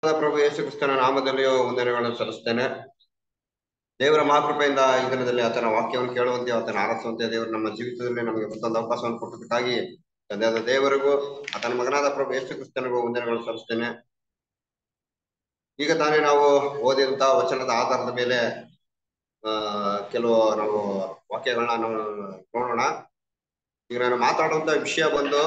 ಪ್ರಭು ಯೇಸು ಕ್ರಿಸ್ತನ ನಾಮದಲ್ಲಿಯೂ ವಂದನೆಗಳನ್ನು ಸಲ್ಲಿಸ್ತೇನೆ ದೇವರ ಮಹಾಕೃಪೆಯಿಂದ ಈ ದಿನದಲ್ಲಿ ಆತನ ವಾಕ್ಯವನ್ನು ಕೇಳುವಂತೆ ಆತನ ಆರಿಸುವಂತೆ ದೇವರು ನಮ್ಮ ಜೀವಿತದಲ್ಲಿ ನಮಗೆ ಮತ್ತೊಂದು ಅವಕಾಶವನ್ನು ಕೊಟ್ಟದಕ್ಕಾಗಿ ತಂದೆಯಾದ ದೇವರಿಗೂ ಆತನ ಮಗನಾದ ಪ್ರಭು ಯೇಸು ಕ್ರಿಸ್ತನಿಗೂ ವಂದನೆಗಳನ್ನು ಸಲ್ಲಿಸ್ತೇನೆ ಈಗ ತಾನೇ ನಾವು ಓದಿದಂತ ವಚನದ ಆಧಾರದ ಮೇಲೆ ಆ ಕೆಲವು ನಾವು ವಾಕ್ಯಗಳನ್ನ ನಾವು ನೋಡೋಣ ಈಗ ನಾನು ಮಾತಾಡುವಂತ ವಿಷಯ ಬಂದು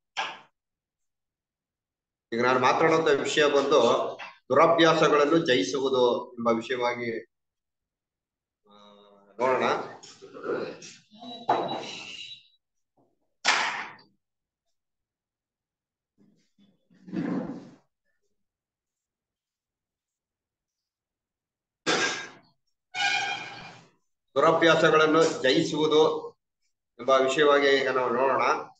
ಈಗ ನಾನು ಮಾತಾಡುವಂತ ವಿಷಯ ಬಂದು ದುರಭ್ಯಾಸಗಳನ್ನು ಜಯಿಸುವುದು ಎಂಬ ವಿಷಯವಾಗಿ ಆ, ನೋಡೋಣ ದುರಭ್ಯಾಸಗಳನ್ನು ಜಯಿಸುವುದು ಎಂಬ ವಿಷಯವಾಗಿ ಈಗ ನಾವು ನೋಡೋಣ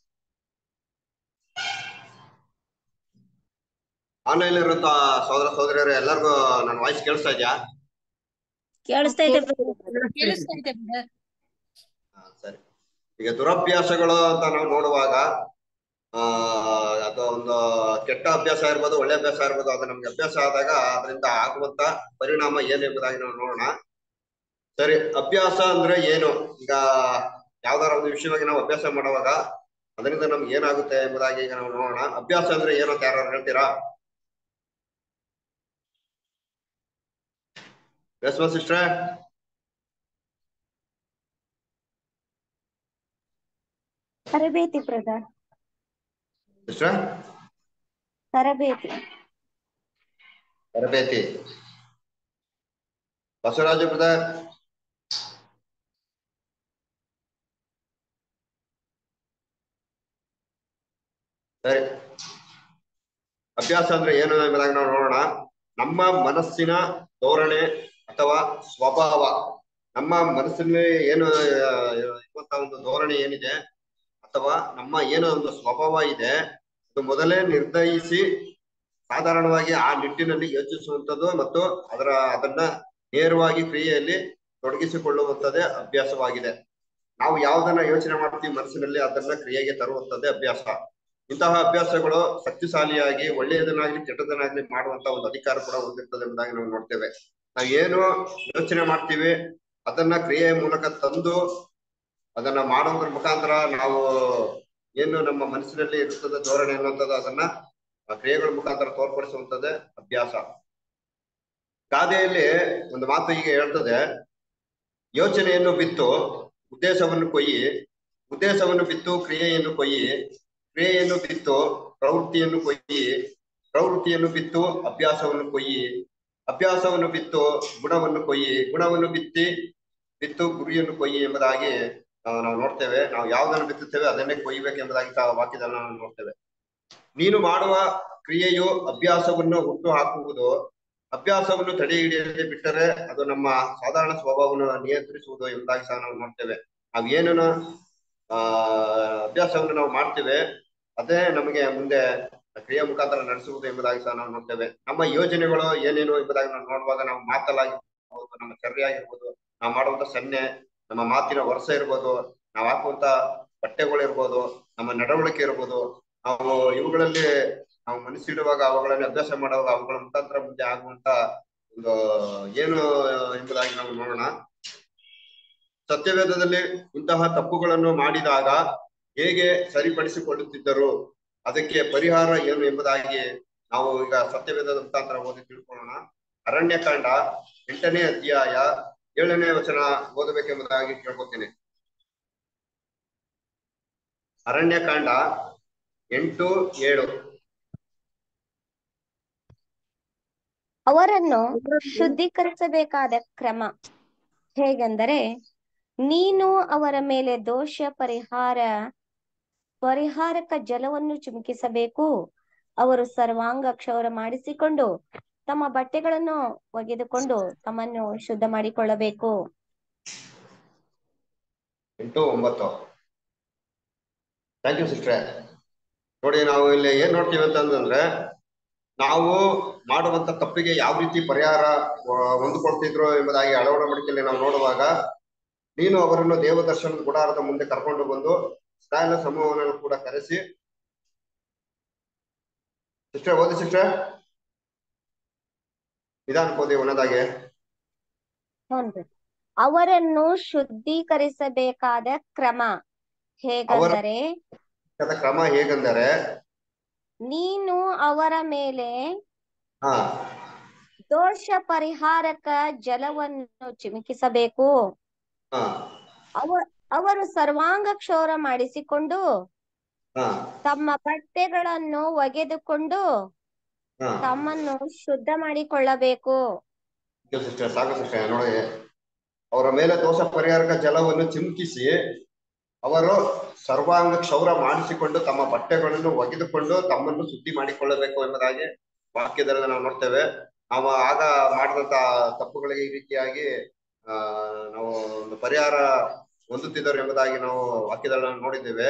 ಆನ್ಲೈನ್ ಇರುವಂತ ಸಹೋದರ ಸಹೋದರಿಯರು ಎಲ್ಲರಿಗೂ ನನ್ನ ವಾಯ್ಸ್ ಕೇಳಿಸ್ತಾ ಇದೆಯಾ ಕೇಳಿಸ್ತಾ ಇದೆ ಕೇಳಿಸ್ತಾ ಇದೆ brother. ಹಾ, ಸರಿ ಈಗ ದುರಭ್ಯಾಸಗಳು ಅಂತ ನಾವು ನೋಡುವಾಗ ಆ ಅದು ಒಂದು ಕೆಟ್ಟ ಅಭ್ಯಾಸ ಇರ್ಬೋದು ಒಳ್ಳೆ ಅಭ್ಯಾಸ ಇರ್ಬೋದು ಅದು ನಮ್ಗೆ ಅಭ್ಯಾಸ ಆದಾಗ ಅದರಿಂದ ಆಗುವಂತ ಪರಿಣಾಮ ಏನು ಎಂಬುದಾಗಿ ನಾವು ನೋಡೋಣ ಸರಿ ಅಭ್ಯಾಸ ಅಂದ್ರೆ ಏನು ಈಗ ಯಾವ್ದಾರ ಒಂದು ವಿಷಯವಾಗಿ ನಾವು ಅಭ್ಯಾಸ ಮಾಡುವಾಗ ಅದರಿಂದ ನಮ್ಗೆ ಏನಾಗುತ್ತೆ ಎಂಬುದಾಗಿ ಈಗ ನಾವು ನೋಡೋಣ ಅಭ್ಯಾಸ ಅಂದ್ರೆ ಏನು ಅಂತ ಯಾರು ಹೇಳ್ತೀರಾ ರೇಷ್ಮಾ ಸಿಸ್ಟ್ರೆ ತರಬೇತಿ ಬ್ರದರ್ ಸಿಸ್ಟ್ರೆ ತರಬೇತಿ ತರಬೇತಿ ಬಸವರಾಜು ಬ್ರದರ್ ಸರಿ ಅಭ್ಯಾಸ ಅಂದ್ರೆ ಏನು ಎಂಬುದಾಗಿ ನಾವು ನೋಡೋಣ ನಮ್ಮ ಮನಸ್ಸಿನ ಧೋರಣೆ ಅಥವಾ ಸ್ವಭಾವ ನಮ್ಮ ಮನಸ್ಸಿನಲ್ಲಿ ಏನು ಆ, ಇರುವಂತ ಒಂದು ಧೋರಣೆ ಏನಿದೆ ಅಥವಾ ನಮ್ಮ ಏನೋ ಒಂದು ಸ್ವಭಾವ ಇದೆ ಅದು ಮೊದಲೇ ನಿರ್ಧರಿಸಿ ಸಾಧಾರಣವಾಗಿ ಆ ನಿಟ್ಟಿನಲ್ಲಿ ಯೋಚಿಸುವಂಥದ್ದು ಮತ್ತು ಅದರ ಅದನ್ನ ನೇರವಾಗಿ ಕ್ರಿಯೆಯಲ್ಲಿ ತೊಡಗಿಸಿಕೊಳ್ಳುವಂಥದ್ದೇ ಅಭ್ಯಾಸವಾಗಿದೆ ನಾವು ಯಾವುದನ್ನ ಯೋಚನೆ ಮಾಡ್ತೀವಿ ಮನಸ್ಸಿನಲ್ಲಿ ಅದನ್ನ ಕ್ರಿಯೆಗೆ ತರುವಂಥದ್ದೇ ಅಭ್ಯಾಸ ಇಂತಹ ಅಭ್ಯಾಸಗಳು ಶಕ್ತಿಶಾಲಿಯಾಗಿ ಒಳ್ಳೆಯದನ್ನಾಗ್ಲಿ ಕೆಟ್ಟದನ್ನಾಗ್ಲಿ ಮಾಡುವಂತ ಒಂದು ಅಧಿಕಾರ ಕೂಡ ಹೊಂದಿರ್ತದೆ ಎಂಬುದಾಗಿ ನಾವು ನೋಡ್ತೇವೆ ನಾವು ಏನು ಯೋಚನೆ ಮಾಡ್ತೀವಿ ಅದನ್ನ ಕ್ರಿಯೆಯ ಮೂಲಕ ತಂದು ಅದನ್ನ ಮಾಡೋದ್ರ ಮುಖಾಂತರ ನಾವು ಏನು ನಮ್ಮ ಮನಸ್ಸಿನಲ್ಲಿ ಇರ್ತದೆ ಧೋರಣೆ ಅನ್ನುವಂಥದ್ದು ಅದನ್ನ ಆ ಕ್ರಿಯೆಗಳ ಮುಖಾಂತರ ತೋರ್ಪಡಿಸುವಂಥದ್ದೇ ಅಭ್ಯಾಸ ಗಾದೆಯಲ್ಲಿ ಒಂದು ಮಾತು ಹೀಗೆ ಹೇಳ್ತದೆ ಯೋಚನೆಯನ್ನು ಬಿತ್ತು ಉದ್ದೇಶವನ್ನು ಕೊಯ್ಯಿ ಉದ್ದೇಶವನ್ನು ಬಿತ್ತು ಕ್ರಿಯೆಯನ್ನು ಕೊಯ್ಯಿ ಕ್ರಿಯೆಯನ್ನು ಬಿತ್ತು ಪ್ರವೃತ್ತಿಯನ್ನು ಕೊಯ್ಯಿ ಪ್ರವೃತ್ತಿಯನ್ನು ಬಿತ್ತು ಅಭ್ಯಾಸವನ್ನು ಕೊಯ್ಯಿ ಅಭ್ಯಾಸವನ್ನು ಬಿತ್ತು ಗುಣವನ್ನು ಕೊಯ್ಯಿ ಗುಣವನ್ನು ಬಿತ್ತಿ ಬಿತ್ತು ಗುರಿಯನ್ನು ಕೊಯ್ಯಿ ಎಂಬುದಾಗಿ ಆ, ನಾವು ನೋಡ್ತೇವೆ ನಾವು ಯಾವುದನ್ನು ಬಿತ್ತುತ್ತೇವೆ ಅದನ್ನೇ ಕೊಯ್ಯಬೇಕೆಂಬುದಾಗಿ ಸಹ ವಾಕ್ಯದಲ್ಲಿ ನಾವು ನೋಡ್ತೇವೆ ನೀನು ಮಾಡುವ ಕ್ರಿಯೆಯು ಅಭ್ಯಾಸವನ್ನು ಹುಟ್ಟು ಹಾಕುವುದು ಅಭ್ಯಾಸವನ್ನು ತಡೆ ಹಿಡಿಯದೆ ಬಿಟ್ಟರೆ ಅದು ನಮ್ಮ ಸಾಧಾರಣ ಸ್ವಭಾವವನ್ನು ನಿಯಂತ್ರಿಸುವುದು ಎಂಬುದಾಗಿ ಸಹ ನಾವು ನೋಡ್ತೇವೆ ನಾವು ಏನನ್ನ ಆ ಅಭ್ಯಾಸವನ್ನು ನಾವು ಮಾಡ್ತೇವೆ ಅದೇ ನಮಗೆ ಮುಂದೆ ಕ್ರಿಯೆ ಮುಖಾಂತರ ನಡೆಸುವುದು ಎಂಬುದಾಗಿ ಸಹ ನಾವು ನೋಡ್ತೇವೆ ನಮ್ಮ ಯೋಜನೆಗಳು ಏನೇನು ಎಂಬುದಾಗಿ ನಾವು ನೋಡುವಾಗ ನಾವು ಮಾತಲಾಗಿರ್ಬೋದು ನಮ್ಮ ಚರ್ಯ ಆಗಿರ್ಬೋದು ನಾವು ಮಾಡುವಂತ ಸನ್ನೆ ನಮ್ಮ ಮಾತಿನ ವರ್ಷ ಇರ್ಬೋದು ನಾವು ಹಾಕುವಂತ ಬಟ್ಟೆಗಳಿರ್ಬೋದು ನಮ್ಮ ನಡವಳಿಕೆ ಇರ್ಬೋದು ನಾವು ಇವುಗಳಲ್ಲಿ ನಾವು ಮನಸ್ಸಿಡುವಾಗ ಅವುಗಳನ್ನು ಅಭ್ಯಾಸ ಮಾಡುವಾಗ ಅವುಗಳ ಮುಖಾಂತರ ಮುಂದೆ ಆಗುವಂತ ಒಂದು ಏನು ಎಂಬುದಾಗಿ ನಾವು ನೋಡೋಣ ಸತ್ಯವೇದದಲ್ಲಿ ಇಂತಹ ತಪ್ಪುಗಳನ್ನು ಮಾಡಿದಾಗ ಹೇಗೆ ಸರಿಪಡಿಸಿಕೊಳ್ಳುತ್ತಿದ್ದರು ಅದಕ್ಕೆ ಪರಿಹಾರ ಏನು ಎಂಬುದಾಗಿ ನಾವು ಈಗ ಸತ್ಯವೇದದ ಮುಖಾಂತರ ಓದಿ ತಿಳ್ಕೊಳ್ಳೋಣ ಅರಣ್ಯಕಾಂಡ ಎಂಟನೇ ಅಧ್ಯಾಯ ಏಳನೇ ವಚನ ಓದಬೇಕೆಂಬುದಾಗಿ ಕೇಳ್ಕೊತೀನಿ ಅರಣ್ಯಕಾಂಡ ಎಂಟು ಏಳು ಅವರನ್ನು ಶುದ್ಧೀಕರಿಸಬೇಕಾದ ಕ್ರಮ ಹೇಗೆಂದರೆ ನೀನು ಅವರ ಮೇಲೆ ದೋಷ ಪರಿಹಾರ ಪರಿಹಾರಕ ಜಲವನ್ನು ಚಿಮುಕಿಸಬೇಕು ಅವರು ಸರ್ವಾಂಗ ಕ್ಷೌರ ಮಾಡಿಸಿಕೊಂಡು ತಮ್ಮ ಬಟ್ಟೆಗಳನ್ನು ಒಗೆದುಕೊಂಡು ತಮ್ಮನ್ನು ಶುದ್ಧ ಮಾಡಿಕೊಳ್ಳಬೇಕು ಎಂಟು ಒಂಬತ್ತು ಥ್ಯಾಂಕ್ ಯು ಸಿಸ್ಟ್ರೆ ನೋಡಿ ನಾವು ಇಲ್ಲಿ ಏನ್ ನೋಡ್ತೀವಿ ಅಂತಂದ್ರೆ ನಾವು ಮಾಡುವಂತ ತಪ್ಪಿಗೆ ಯಾವ ರೀತಿ ಪರಿಹಾರ ಆ, ಹೊಂದಿಕೊಳ್ತಿದ್ರು ಎಂಬುದಾಗಿ ಅಳವಡಿಕೆಯಲ್ಲಿ ನಾವು ನೋಡುವಾಗ ನೀನು ಅವರನ್ನು ದೇವದರ್ಶನದ ಗುಡಾರದ ಮುಂದೆ ಕರ್ಕೊಂಡು ಬಂದು ಇಸ್ರಾಯೇಲ ಸಮೂಹವನ್ನು ಕೂಡ ಕರೆಸಿ ಸಿಸ್ಟರ್ ಓದಿ ಸಿಸ್ಟರ್ ನಿಧಾನಕ್ಕೆ ಓದಿ ಒಂದೊಂದಾಗೆ ಹ್ಞೂನ್ರಿ ಅವರನ್ನು ಶುದ್ಧೀಕರಿಸಬೇಕಾದ ಕ್ರಮ ಹೇಗಂದರೆ ಅದರ ಕ್ರಮ ಹೇಗೆಂದರೆ ನೀನು ಅವರ ಮೇಲೆ ಹಾ ದೋಷ ಪರಿಹಾರಕ ಜಲವನ್ನು ಚಿಮುಕಿಸಬೇಕು ಹಾ ಅವ ಅವರು ಸರ್ವಾಂಗ ಕ್ಷೌರ ಮಾಡಿಸಿಕೊಂಡು ಹಾ ತಮ್ಮ ಬಟ್ಟೆಗಳನ್ನು ಒಗೆದುಕೊಂಡು ಹಾ ತಮ್ಮನ್ನು ಶುದ್ಧ ಮಾಡಿಕೊಳ್ಳಬೇಕು ಸಿಸ್ಟರ್ ಸಾಕು ಸಿಸ್ಟರ್ ನೋಡಿ ಅವರ ಮೇಲೆ ದೋಷ ಪರಿಹಾರಕ ಜಲವನ್ನು ಚಿಮುಕಿಸಿ ಅವರು ಸರ್ವಾಂಗ ಕ್ಷೌರ ಮಾಡಿಸಿಕೊಂಡು ತಮ್ಮ ಬಟ್ಟೆಗಳನ್ನು ಒಗೆದುಕೊಂಡು ತಮ್ಮನ್ನು ಶುದ್ಧಿ ಮಾಡಿಕೊಳ್ಳಬೇಕು ಎಂಬುದಾಗಿ ವಾಕ್ಯದಲ್ಲಿ ನಾವು ನೋಡ್ತೇವೆ ನಾವು ಆಗ ಮಾಡಿದಂತ ತಪ್ಪುಗಳಿಗೆ ಈ ರೀತಿಯಾಗಿ ಆ ನಾವು ಒಂದು ಪರಿಹಾರ ಹೊಂದುತ್ತಿದ್ದರು ಎಂಬುದಾಗಿ ನಾವು ವಾಕ್ಯದಲ್ಲಿ ನಾವು ನೋಡಿದ್ದೇವೆ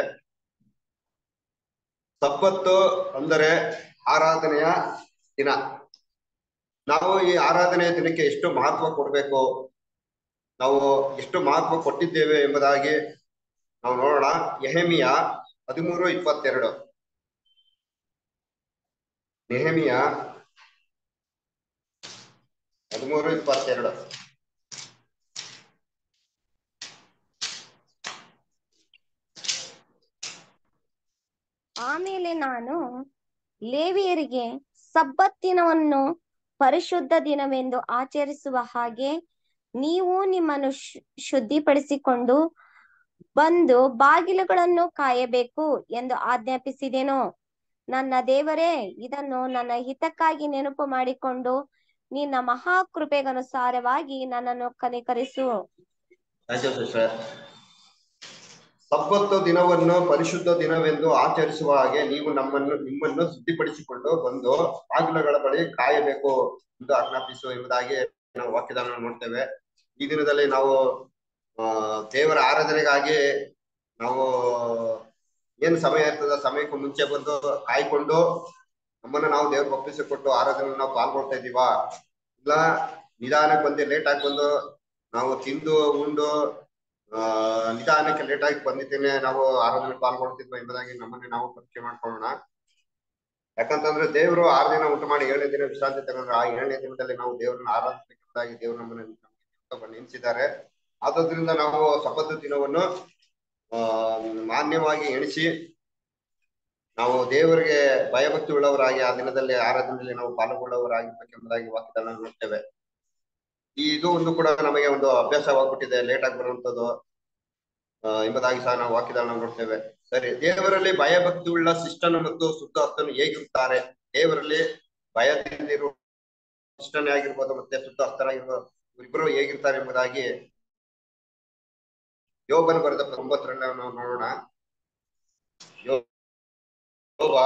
ಸಬ್ಬತ್ತು ಅಂದರೆ ಆರಾಧನೆಯ ದಿನ ನಾವು ಈ ಆರಾಧನೆಯ ದಿನಕ್ಕೆ ಎಷ್ಟು ಮಹತ್ವ ಕೊಡಬೇಕು ನಾವು ಎಷ್ಟು ಮಹತ್ವ ಕೊಟ್ಟಿದ್ದೇವೆ ಎಂಬುದಾಗಿ ನಾವು ನೋಡೋಣ ಯೆಹೆಮಿಯ ಹದಿಮೂರು ಇಪ್ಪತ್ತೆರಡು ನೆಹಮಿಯ ಹದಿಮೂರು ಇಪ್ಪತ್ತೆರಡು ಆಮೇಲೆ ನಾನು ಲೇವಿಯರಿಗೆ ಸಬ್ಬತ್ತಿನವನ್ನು ಪರಿಶುದ್ಧ ದಿನವೆಂದು ಆಚರಿಸುವ ಹಾಗೆ ನೀವು ನಿಮ್ಮನ್ನು ಶು- ಶುದ್ಧಿಪಡಿಸಿಕೊಂಡು ಬಂದು ಬಾಗಿಲುಗಳನ್ನು ಕಾಯಬೇಕು ಎಂದು ಆಜ್ಞಾಪಿಸಿದೆನು ನನ್ನ ದೇವರೇ ಇದನ್ನು ನನ್ನ ಹಿತಕ್ಕಾಗಿ ನೆನಪು ಮಾಡಿಕೊಂಡು ನಿನ್ನ ಮಹಾಕೃಪೆಗನುಸಾರವಾಗಿ ನನ್ನನ್ನು ಕನಿಕರಿಸು ಥ್ಯಾಂಕ್ ಯು ಸಿಸ್ಟರ್ ಸಬ್ಬತ್ತು ದಿನವನ್ನು ಪರಿಶುದ್ಧ ದಿನವೆಂದು ಆಚರಿಸುವ ಹಾಗೆ ನೀವು ನಮ್ಮನ್ನು ನಿಮ್ಮನ್ನು ಶುದ್ಧಿಪಡಿಸಿಕೊಂಡು ಬಂದು ಬಾಗಿಲುಗಳ ಬಳಿ ಕಾಯಬೇಕು ಎಂದು ಆಜ್ಞಾಪಿಸು ಎಂಬುದಾಗಿ ನಾವು ವಾಕ್ಯದಲ್ಲಿ ನೋಡ್ತೇವೆ ಈ ದಿನದಲ್ಲಿ ನಾವು ಆ ದೇವರ ಆರಾಧನೆಗಾಗಿ ನಾವು ಏನ್ ಸಮಯ ಇರ್ತದ ಸಮಯಕ್ಕೂ ಮುಂಚೆ ಬಂದು ಕಾಯ್ಕೊಂಡು ನಮ್ಮನ್ನ ನಾವು ದೇವ್ರಿಗೆ ಒಪ್ಪಿಸಿಕೊಟ್ಟು ಆರಾಧನೆ ನಾವು ಪಾಲ್ಗೊಳ್ತಾ ಇದೀವಾ ಇಲ್ಲ ನಿಧಾನಕ್ಕೆ ಬಂದು ಲೇಟ್ ಆಗಿ ಬಂದು ನಾವು ತಿಂದು ಉಂಡು ಆ ನಿಧಾನಕ್ಕೆ ಲೇಟ್ ಆಗಿ ಬಂದಿದ್ದೇನೆ ನಾವು ಆರಾಧನೆ ಪಾಲ್ಗೊಳ್ತಿದ್ವಿ ಎಂಬುದಾಗಿ ನಮ್ಮನ್ನೇ ನಾವು ಪರೀಕ್ಷೆ ಮಾಡ್ಕೊಳ್ಳೋಣ ಯಾಕಂತಂದ್ರೆ ದೇವರು ಆರು ದಿನ ಊಟ ಮಾಡಿ ಏಳನೇ ದಿನ ವಿಶ್ರಾಂತಿ ತಗೊಂಡ್ರೆ ಆ ಏಳನೇ ದಿನದಲ್ಲಿ ನಾವು ದೇವರನ್ನ ಆರಾಧಿಸಬೇಕಾಗಿ ದೇವರು ನಮ್ಮನ್ನ ನೆನೆಸಿದ್ದಾರೆ ಆದ್ರಿಂದ ನಾವು ಸಬ್ಬತ್ತು ದಿನವನ್ನು ಆ ಮಾನ್ಯವಾಗಿ ಎಣಿಸಿ ನಾವು ದೇವರಿಗೆ ಭಯಭಕ್ತಿ ಉಳ್ಳವರಾಗಿ ಆ ದಿನದಲ್ಲಿ ಆರಾಧನೆಯಲ್ಲಿ ನಾವು ಪಾಲ್ಗೊಳ್ಳವರಾಗಿರ್ಬೇಕೆಂಬುದಾಗಿ ವಾಕ್ಯದಲ್ಲಿ ನಾವು ನೋಡ್ತೇವೆ ಈ ಇದು ಒಂದು ಕೂಡ ನಮಗೆ ಒಂದು ಅಭ್ಯಾಸವಾಗ್ಬಿಟ್ಟಿದೆ ಲೇಟ್ ಆಗಿ ಬರುವಂತದ್ದು ಆ, ಎಂಬುದಾಗಿ ಸಹ ನಾವು ವಾಕ್ಯದಲ್ಲಿ ನಾವು ನೋಡ್ತೇವೆ ಸರಿ ದೇವರಲ್ಲಿ ಭಯಭಕ್ತಿ ಉಳ್ಳ ಶಿಷ್ಟನು ಮತ್ತು ಶುದ್ಧ ಹಸ್ತನು ಹೇಗಿರುತ್ತಾರೆ ದೇವರಲ್ಲಿ ಭಯದಿಂದಿರುವ ಶಿಷ್ಟನೇ ಆಗಿರ್ಬೋದು ಮತ್ತೆ ಶುದ್ಧ ಹಸ್ತನಾಗಿರ್ಬೋದು ಇಬ್ಬರು ಹೇಗಿರ್ತಾರೆ ಎಂಬುದಾಗಿ ಯೋಬನ ಬರೆದ ಒಂಬತ್ತರಲ್ಲಿ ನಾವು ನೋಡೋಣ ಯೋ- ಯೋಬ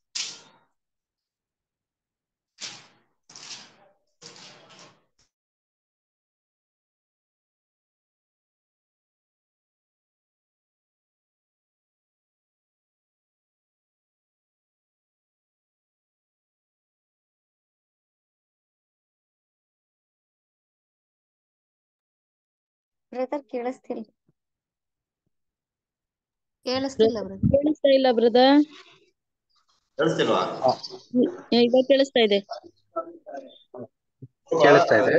ಬ್ರದರ್ ಕೇಳಿಸ್ತಿಲ್ಲ ಕೇಳಿಸ್ತಿಲ್ಲ ಬ್ರದರ್ ಕೇಳಿಸ್ತಾ ಇಲ್ಲ ಬ್ರದರ್ ಕೇಳಿಸ್ತಿಲ್ವಾ ಇವಾಗ ಕೇಳಿಸ್ತಾ ಇದೆ ಕೇಳಿಸ್ತಾ ಇದೆ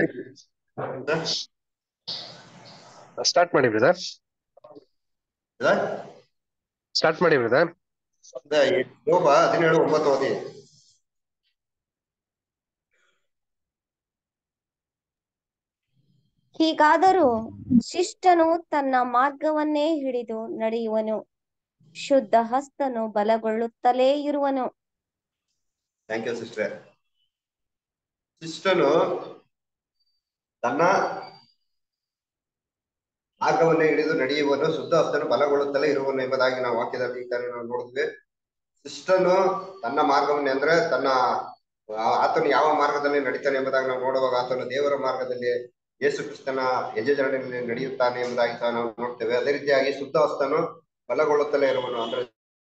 ಸ್ಟಾರ್ಟ್ ಮಾಡಿ ಬ್ರದರ್ ಸ್ಟಾರ್ಟ್ ಮಾಡಿ ಬ್ರದರ್ ಅದೇ ಯೋಬ ಹದಿನೇಳು ಒಂಬತ್ತು ಓದಿ ಹೀಗಾದರೂ ಶಿಷ್ಟನು ತನ್ನ ಮಾರ್ಗವನ್ನೇ ಹಿಡಿದು ನಡೆಯುವನು ಶುದ್ಧ ಹಸ್ತನು ಬಲಗೊಳ್ಳುತ್ತಲೇ ಇರುವನು ಥ್ಯಾಂಕ್ ಯು ಸಿಸ್ಟರ್ ಶಿಷ್ಟನು ತನ್ನ ಮಾರ್ಗವನ್ನೇ ಹಿಡಿದು ನಡೆಯುವನು ಶುದ್ಧ ಹಸ್ತನು ಬಲಗೊಳ್ಳುತ್ತಲೇ ಇರುವನು ಎಂಬುದಾಗಿ ನಾವು ವಾಕ್ಯದಲ್ಲಿ ಈಗ ತಾನೇ ನಾವು ನೋಡಿದ್ವಿ ಶಿಷ್ಟನು ತನ್ನ ಮಾರ್ಗವನ್ನೇ ಅಂದ್ರೆ ತನ್ನ ಆ- ಆತನು ಯಾವ ಮಾರ್ಗದಲ್ಲಿ ನಡೀತಾನೆ ಎಂಬುದಾಗಿ ನಾವು ನೋಡುವಾಗ ಆತನು ದೇವರ ಮಾರ್ಗದಲ್ಲಿ ಯೇಸು ಕ್ರಿಸ್ತನ ಯಜಮಾನನಲ್ಲಿ ನಡೆಯುತ್ತಾನೆ ಎಂಬುದಾಗಿ ಸಹ ನಾವು ನೋಡ್ತೇವೆ ಅದೇ ರೀತಿಯಾಗಿ ಶುದ್ಧ ಹಸ್ತನು ಬಲಗೊಳ್ಳುತ್ತಲೇ ಇರುವನು ಅಂದ್ರೆ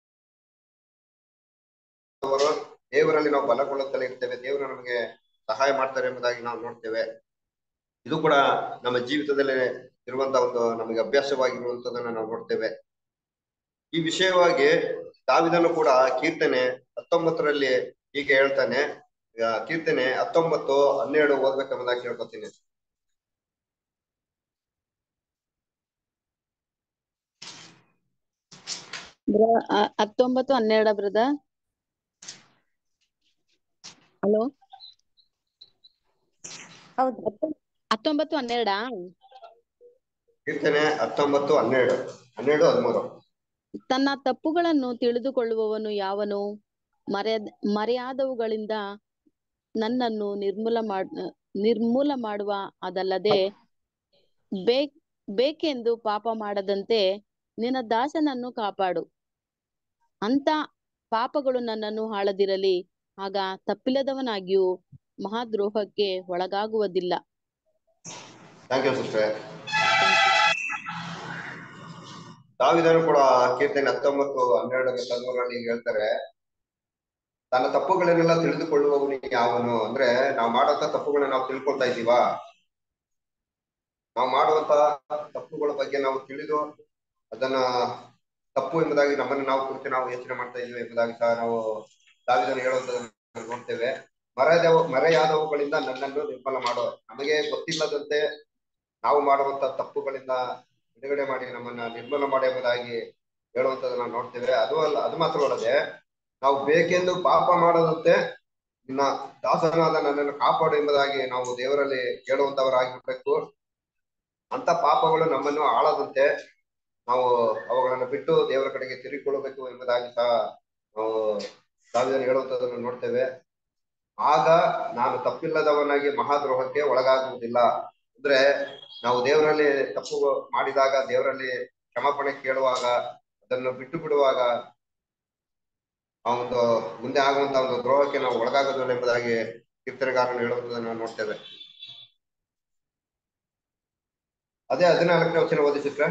ಅವರು ದೇವರಲ್ಲಿ ನಾವು ಬಲಗೊಳ್ಳುತ್ತಲೇ ಇರ್ತೇವೆ ದೇವರು ನಮಗೆ ಸಹಾಯ ಮಾಡ್ತಾರೆ ಎಂಬುದಾಗಿ ನಾವು ನೋಡ್ತೇವೆ ಇದು ಕೂಡ ನಮ್ಮ ಜೀವಿತದಲ್ಲಿ ಇರುವಂತ ಒಂದು ನಮಗೆ ಅಭ್ಯಾಸವಾಗಿರುವಂತದನ್ನ ನಾವು ನೋಡ್ತೇವೆ ಈ ವಿಷಯವಾಗಿ ದಾವಿದನು ಕೂಡ ಕೀರ್ತನೆ ಹತ್ತೊಂಬತ್ತರಲ್ಲಿ ಹೀಗೆ ಹೇಳ್ತಾನೆ ಈಗ ಕೀರ್ತನೆ ಹತ್ತೊಂಬತ್ತು ಹನ್ನೆರಡು ಓದ್ಬೇಕೆಂಬುದಾಗಿ ಕೇಳ್ಕೊತೀನಿ ಬ್ರ- ಆ, ಹತ್ತೊಂಬತ್ತು ಹನ್ನೆರಡ ಬ್ರದ ಹಲೋ ಹೌದು ಹತ್ತೊಂಬತ್ತು ಹನ್ನೆರಡಾ ಕೀರ್ತನೆ ಹತ್ತೊಂಬತ್ತು ಹನ್ನೆರಡು ಹನ್ನೆರಡು ಹದಿಮೂರು ತನ್ನ ತಪ್ಪುಗಳನ್ನು ತಿಳಿದುಕೊಳ್ಳುವವನು ಯಾವನು ಮರೆಯ ಮರೆಯಾದವುಗಳಿಂದ ನನ್ನನ್ನು ನಿರ್ಮೂಲ ಮಾಡ್ ನಿರ್ಮೂಲ ಮಾಡುವ ಅದಲ್ಲದೆ ಬೇಕ್ ಬೇಕೆಂದು ಪಾಪ ಮಾಡದಂತೆ ನಿನ್ನ ದಾಸನನ್ನು ಕಾಪಾಡು ಅಂತ ಪಾಪಗಳು ನನ್ನನ್ನು ಆಳದಿರಲಿ ಆಗ ತಪ್ಪಿಲ್ಲದವನಾಗಿಯೂ ಮಹಾದ್ರೋಹಕ್ಕೆ ಒಳಗಾಗುವುದಿಲ್ಲ ಥ್ಯಾಂಕ್ ಯು ಸಿಸ್ಟರ್ ದಾವಿದನು ಕೂಡ ಕೀರ್ತನೆ ಹತ್ತೊಂಬತ್ತು ಹನ್ನೆರಡು ಹದಿಮೂರರಲ್ಲಿ ಹೀಗೆ ಹೇಳ್ತಾರೆ ತನ್ನ ತಪ್ಪುಗಳನ್ನೆಲ್ಲ ತಿಳಿದುಕೊಳ್ಳುವವನಿಗೆ ಯಾವನು ಅಂದ್ರೆ ನಾವು ಮಾಡುವಂತ ತಪ್ಪುಗಳನ್ನ ನಾವು ತಿಳ್ಕೊಳ್ತಾ ಇದ್ದೀವಾ ನಾವು ಮಾಡುವಂತ ತಪ್ಪುಗಳ ಬಗ್ಗೆ ನಾವು ತಿಳಿದು ಅದನ್ನ ತಪ್ಪು ಎಂಬುದಾಗಿ ನಮ್ಮನ್ನು ನಾವು ಕುರಿತು ನಾವು ಯೋಚನೆ ಮಾಡ್ತಾ ಇದೀವಿ ಎಂಬುದಾಗಿ ಸಹ ನಾವು ದಾವಿದನು ಹೇಳುವಂತದನ್ನು ನೋಡ್ತೇವೆ ಮರೆಯದವು ಮರೆಯಾದವುಗಳಿಂದ ನನ್ನನ್ನು ನಿರ್ಮಲ ಮಾಡೋ ನಮಗೆ ಗೊತ್ತಿಲ್ಲದಂತೆ ನಾವು ಮಾಡುವಂತ ತಪ್ಪುಗಳಿಂದ ಬಿಡುಗಡೆ ಮಾಡಿ ನಮ್ಮನ್ನ ನಿರ್ಮೂಲ ಮಾಡಿ ಎಂಬುದಾಗಿ ಹೇಳುವಂತದನ್ನ ನೋಡ್ತೇವೆ ಅದು ಅಲ್ಲ ಅದು ಮಾತ್ರವಲ್ಲದೆ ನಾವು ಬೇಕೆಂದು ಪಾಪ ಮಾಡದಂತೆ ನಿನ್ನ ದಾಸನಾದ ನನ್ನನ್ನು ಕಾಪಾಡು ಎಂಬುದಾಗಿ ನಾವು ದೇವರಲ್ಲಿ ಕೇಳುವಂತವರಾಗಿರ್ಬೇಕು ಅಂತ ಪಾಪಗಳು ನಮ್ಮನ್ನು ಆಳದಂತೆ ನಾವು ಅವುಗಳನ್ನು ಬಿಟ್ಟು ದೇವರ ಕಡೆಗೆ ತಿರುಗಿಕೊಳ್ಳಬೇಕು ಎಂಬುದಾಗಿ ಸಹ ನಾವು ದಾವಿದನು ಹೇಳುವಂತದನ್ನು ನೋಡ್ತೇವೆ ಆಗ ನಾನು ತಪ್ಪಿಲ್ಲದವನಾಗಿ ಮಹಾದ್ರೋಹಕ್ಕೆ ಒಳಗಾಗುವುದಿಲ್ಲ ಅಂದ್ರೆ ನಾವು ದೇವರಲ್ಲಿ ತಪ್ಪು ಮಾಡಿದಾಗ ದೇವರಲ್ಲಿ ಕ್ಷಮಾಪಣೆ ಕೇಳುವಾಗ ಅದನ್ನು ಬಿಟ್ಟು ಬಿಡುವಾಗ ಆ ಒಂದು ಮುಂದೆ ಆಗುವಂತ ಒಂದು ದ್ರೋಹಕ್ಕೆ ನಾವು ಒಳಗಾಗೋದಿಲ್ಲ ಎಂಬುದಾಗಿ ಕೀರ್ತನೆಗಾರನು ಹೇಳುವುದನ್ನು ನಾವು ನೋಡ್ತೇವೆ ಅದೇ ಹದಿನಾಲ್ಕನೇ ವಚನ ಓದಿ ಸಿಕ್ರೆ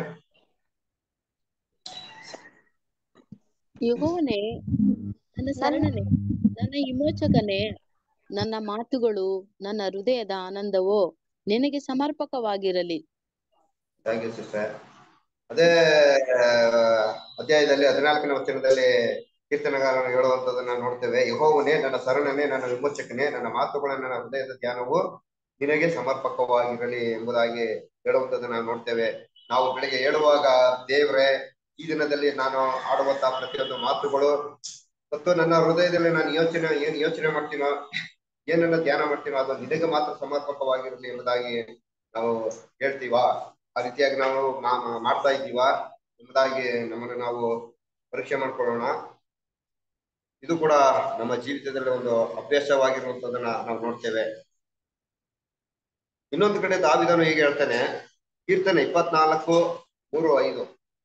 ಯೆಹೋವನೇ ನನ್ನ ಶರಣನೇ ನನ್ನ ವಿಮೋಚಕನೇ ನನ್ನ ಮಾತುಗಳು ನನ್ನ ಹೃದಯದ ಆನಂದವೋ ನಿನಗೆ ಸಮರ್ಪಕವಾಗಿರಲಿ ಥ್ಯಾಂಕ್ ಯು ಸಿಸ್ಟರ್ ಅದೇ ಆ, ಅಧ್ಯಾಯದಲ್ಲಿ ಹದಿನಾಲ್ಕನೇ ವಚನದಲ್ಲಿ ಕೀರ್ತನೆಗಾರನು ಹೇಳುವಂತದನ್ನ ನೋಡ್ತೇವೆ ಯಹೋವನೇ ನನ್ನ ಶರಣನೇ ನನ್ನ ವಿಮೋಚಕನೇ ನನ್ನ ಮಾತುಗಳ ನನ್ನ ಹೃದಯದ ಧ್ಯಾನವು ನಿನಗೆ ಸಮರ್ಪಕವಾಗಿರಲಿ ಎಂಬುದಾಗಿ ಹೇಳುವಂತದನ್ನ ನೋಡ್ತೇವೆ ನಾವು ಬೆಳಿಗ್ಗೆ ಹೇಳುವಾಗ ದೇವ್ರೆ ಈ ದಿನದಲ್ಲಿ ನಾನು ಆಡುವಂತ ಪ್ರತಿಯೊಂದು ಮಾತುಗಳು ಮತ್ತು ನನ್ನ ಹೃದಯದಲ್ಲಿ ನಾನು ಯೋಚನೆ ಏನ್ ಯೋಚನೆ ಮಾಡ್ತೀನೋ ಏನನ್ನ ಧ್ಯಾನ ಮಾಡ್ತೀನೋ ಅದು ನಿನಗೆ ಮಾತ್ರ ಸಮರ್ಪಕವಾಗಿರಲಿ ಎಂಬುದಾಗಿ ನಾವು ಹೇಳ್ತೀವಾ ಆ ರೀತಿಯಾಗಿ ನಾವು ಮಾ- ಮಾಡ್ತಾ ಇದ್ದೀವಾ ಎಂಬುದಾಗಿ ನಮ್ಮನ್ನು ನಾವು ಪರೀಕ್ಷೆ ಮಾಡ್ಕೊಳ್ಳೋಣ ಇದು ಕೂಡ ನಮ್ಮ ಜೀವಿತದಲ್ಲಿ ಒಂದು ಅಭ್ಯಾಸವಾಗಿರುವಂತದನ್ನ ನಾವು ನೋಡ್ತೇವೆ ಇನ್ನೊಂದು ಕಡೆ ದಾವಿದನು ಹೀಗೆ ಹೇಳ್ತಾನೆ ಕೀರ್ತನೆ ಇಪ್ಪತ್ನಾಲ್ಕು ಮೂರು ಐದು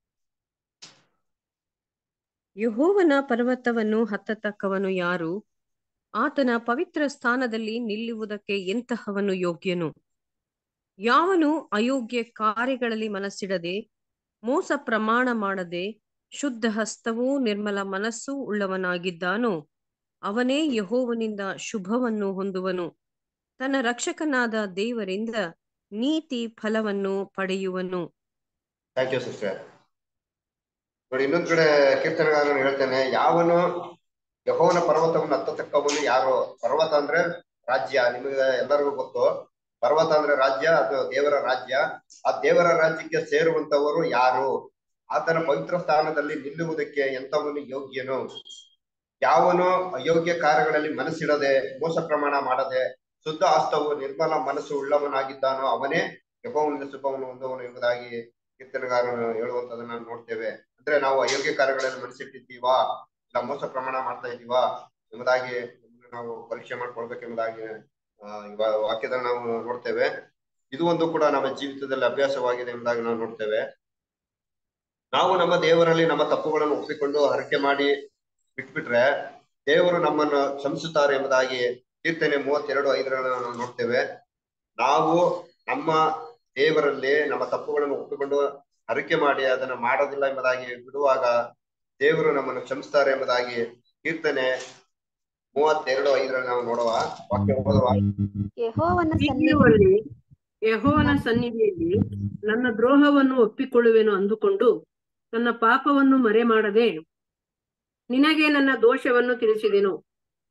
ಯೆಹೋವನ ಪರ್ವತವನ್ನು ಹತ್ತತಕ್ಕವನು ಯಾರು ಆತನ ಪವಿತ್ರ ಸ್ಥಾನದಲ್ಲಿ ನಿಲ್ಲುವುದಕ್ಕೆ ಎಂತಹವನು ಯೋಗ್ಯನು ಯಾವನು ಅಯೋಗ್ಯ ಕಾರ್ಯಗಳಲ್ಲಿ ಮನಸ್ಸಿಡದೆ ಮೋಸ ಪ್ರಮಾಣ ಮಾಡದೆ ಶುದ್ಧ ಹಸ್ತವೂ ನಿರ್ಮಲ ಮನಸ್ಸೂ ಉಳ್ಳವನಾಗಿದ್ದಾನೋ ಅವನೇ ಯೆಹೋವನಿಂದ ಶುಭವನ್ನು ಹೊಂದುವನು ತನ್ನ ರಕ್ಷಕನಾದ ದೇವರಿಂದ ನೀತಿ ಫಲವನ್ನು ಪಡೆಯುವನು ಥ್ಯಾಂಕ್ ಯು ಸಿಸ್ಟರ್ ನೋಡಿ ಇನ್ನೊಂದ್ ಕಡೆ ಕೀರ್ತನೆಗಾರನು ಹೇಳ್ತಾನೆ ಯಾವನು ಯಹೋವನ ಪರ್ವತವನ್ನು ಹತ್ತತಕ್ಕವನು ಯಾರು ಪರ್ವತ ಅಂದ್ರೆ ರಾಜ್ಯ ನಿಮಗೆ ಎಲ್ಲರಿಗೂ ಗೊತ್ತು ಪರ್ವತ ಅಂದ್ರೆ ರಾಜ್ಯ ಅದು ದೇವರ ರಾಜ್ಯ ಆ ದೇವರ ರಾಜ್ಯಕ್ಕೆ ಸೇರುವಂತವರು ಯಾರು ಆತನ ಪವಿತ್ರ ಸ್ಥಾನದಲ್ಲಿ ನಿಲ್ಲುವುದಕ್ಕೆ ಎಂತವನು ಯೋಗ್ಯನು ಯಾವನು ಅಯೋಗ್ಯ ಕಾರ್ಯಗಳಲ್ಲಿ ಮನಸ್ಸಿಡದೆ ಮೋಸ ಪ್ರಮಾಣ ಮಾಡದೆ ಶುದ್ಧ ಹಸ್ತವು ನಿರ್ಮಲ ಮನಸ್ಸು ಉಳ್ಳವನಾಗಿದ್ದಾನೋ ಅವನೇ ಯಹೋವನಿಂದ ಶುಭವನ್ನು ಹೊಂದುವನು ಎಂಬುದಾಗಿ ಕೀರ್ತನೆಗಾರನು ಹೇಳುವಂತದನ್ನ ನೋಡ್ತೇವೆ ಅಂದ್ರೆ ನಾವು ಅಯೋಗ್ಯ ಕಾರ್ಯಗಳಲ್ಲಿ ಮನಸ್ಸಿಟ್ಟಿದ್ದೀವಾ ಇಲ್ಲ ಮೋಸ ಪ್ರಮಾಣ ಮಾಡ್ತಾ ಇದೀವಾ ಎಂಬುದಾಗಿ ನಮ್ಮನ್ನ ನಾವು ಪರೀಕ್ಷೆ ಮಾಡ್ಕೊಳ್ಬೇಕೆಂಬುದಾಗಿ ಆ ಇವ ವಾಕ್ಯದಲ್ಲಿ ನಾವು ನೋಡ್ತೇವೆ ಇದು ಒಂದು ಕೂಡ ನಮ್ಮ ಜೀವಿತದಲ್ಲಿ ಅಭ್ಯಾಸವಾಗಿದೆ ಎಂಬುದಾಗಿ ನಾವು ನೋಡ್ತೇವೆ ನಾವು ನಮ್ಮ ದೇವರಲ್ಲಿ ನಮ್ಮ ತಪ್ಪುಗಳನ್ನು ಒಪ್ಪಿಕೊಂಡು ಹರಕೆ ಮಾಡಿ ಬಿಟ್ಬಿಟ್ರೆ ದೇವರು ನಮ್ಮನ್ನು ಕ್ಷಮಿಸುತ್ತಾರೆ ಎಂಬುದಾಗಿ ಕೀರ್ತನೆ ಮೂವತ್ತೆರಡು ಐದರಲ್ಲಿ ನಾವು ನೋಡ್ತೇವೆ ನಾವು ನಮ್ಮ ದೇವರಲ್ಲಿ ನಮ್ಮ ತಪ್ಪುಗಳನ್ನು ಒಪ್ಪಿಕೊಂಡು ಹರಕೆ ಮಾಡಿ ಅದನ್ನ ಮಾಡೋದಿಲ್ಲ ಎಂಬುದಾಗಿ ಬಿಡುವಾಗ ದೇವರು ನಮ್ಮನ್ನು ಕ್ಷಮಿಸ್ತಾರೆ ಎಂಬುದಾಗಿ ಕೀರ್ತನೆ ಮೂವತ್ತೆರಡು ಐದರಲ್ಲಿ ನಾವು ನೋಡುವ ವಾಕ್ಯ ಓದುವ ಯೆಹೋವನ ಸನ್ನಿಧಿ ಹೀಗಿರುವಲ್ಲಿ ಯೆಹೋವನ ಸನ್ನಿಧಿಯಲ್ಲಿ ನನ್ನ ದ್ರೋಹವನ್ನು ಒಪ್ಪಿಕೊಳ್ಳುವೆನು ಅಂದುಕೊಂಡು ನನ್ನ ಪಾಪವನ್ನು ಮರೆ ಮಾಡದೆ ನಿನಗೆ ನನ್ನ ದೋಷವನ್ನು ತಿಳಿಸಿದೆನು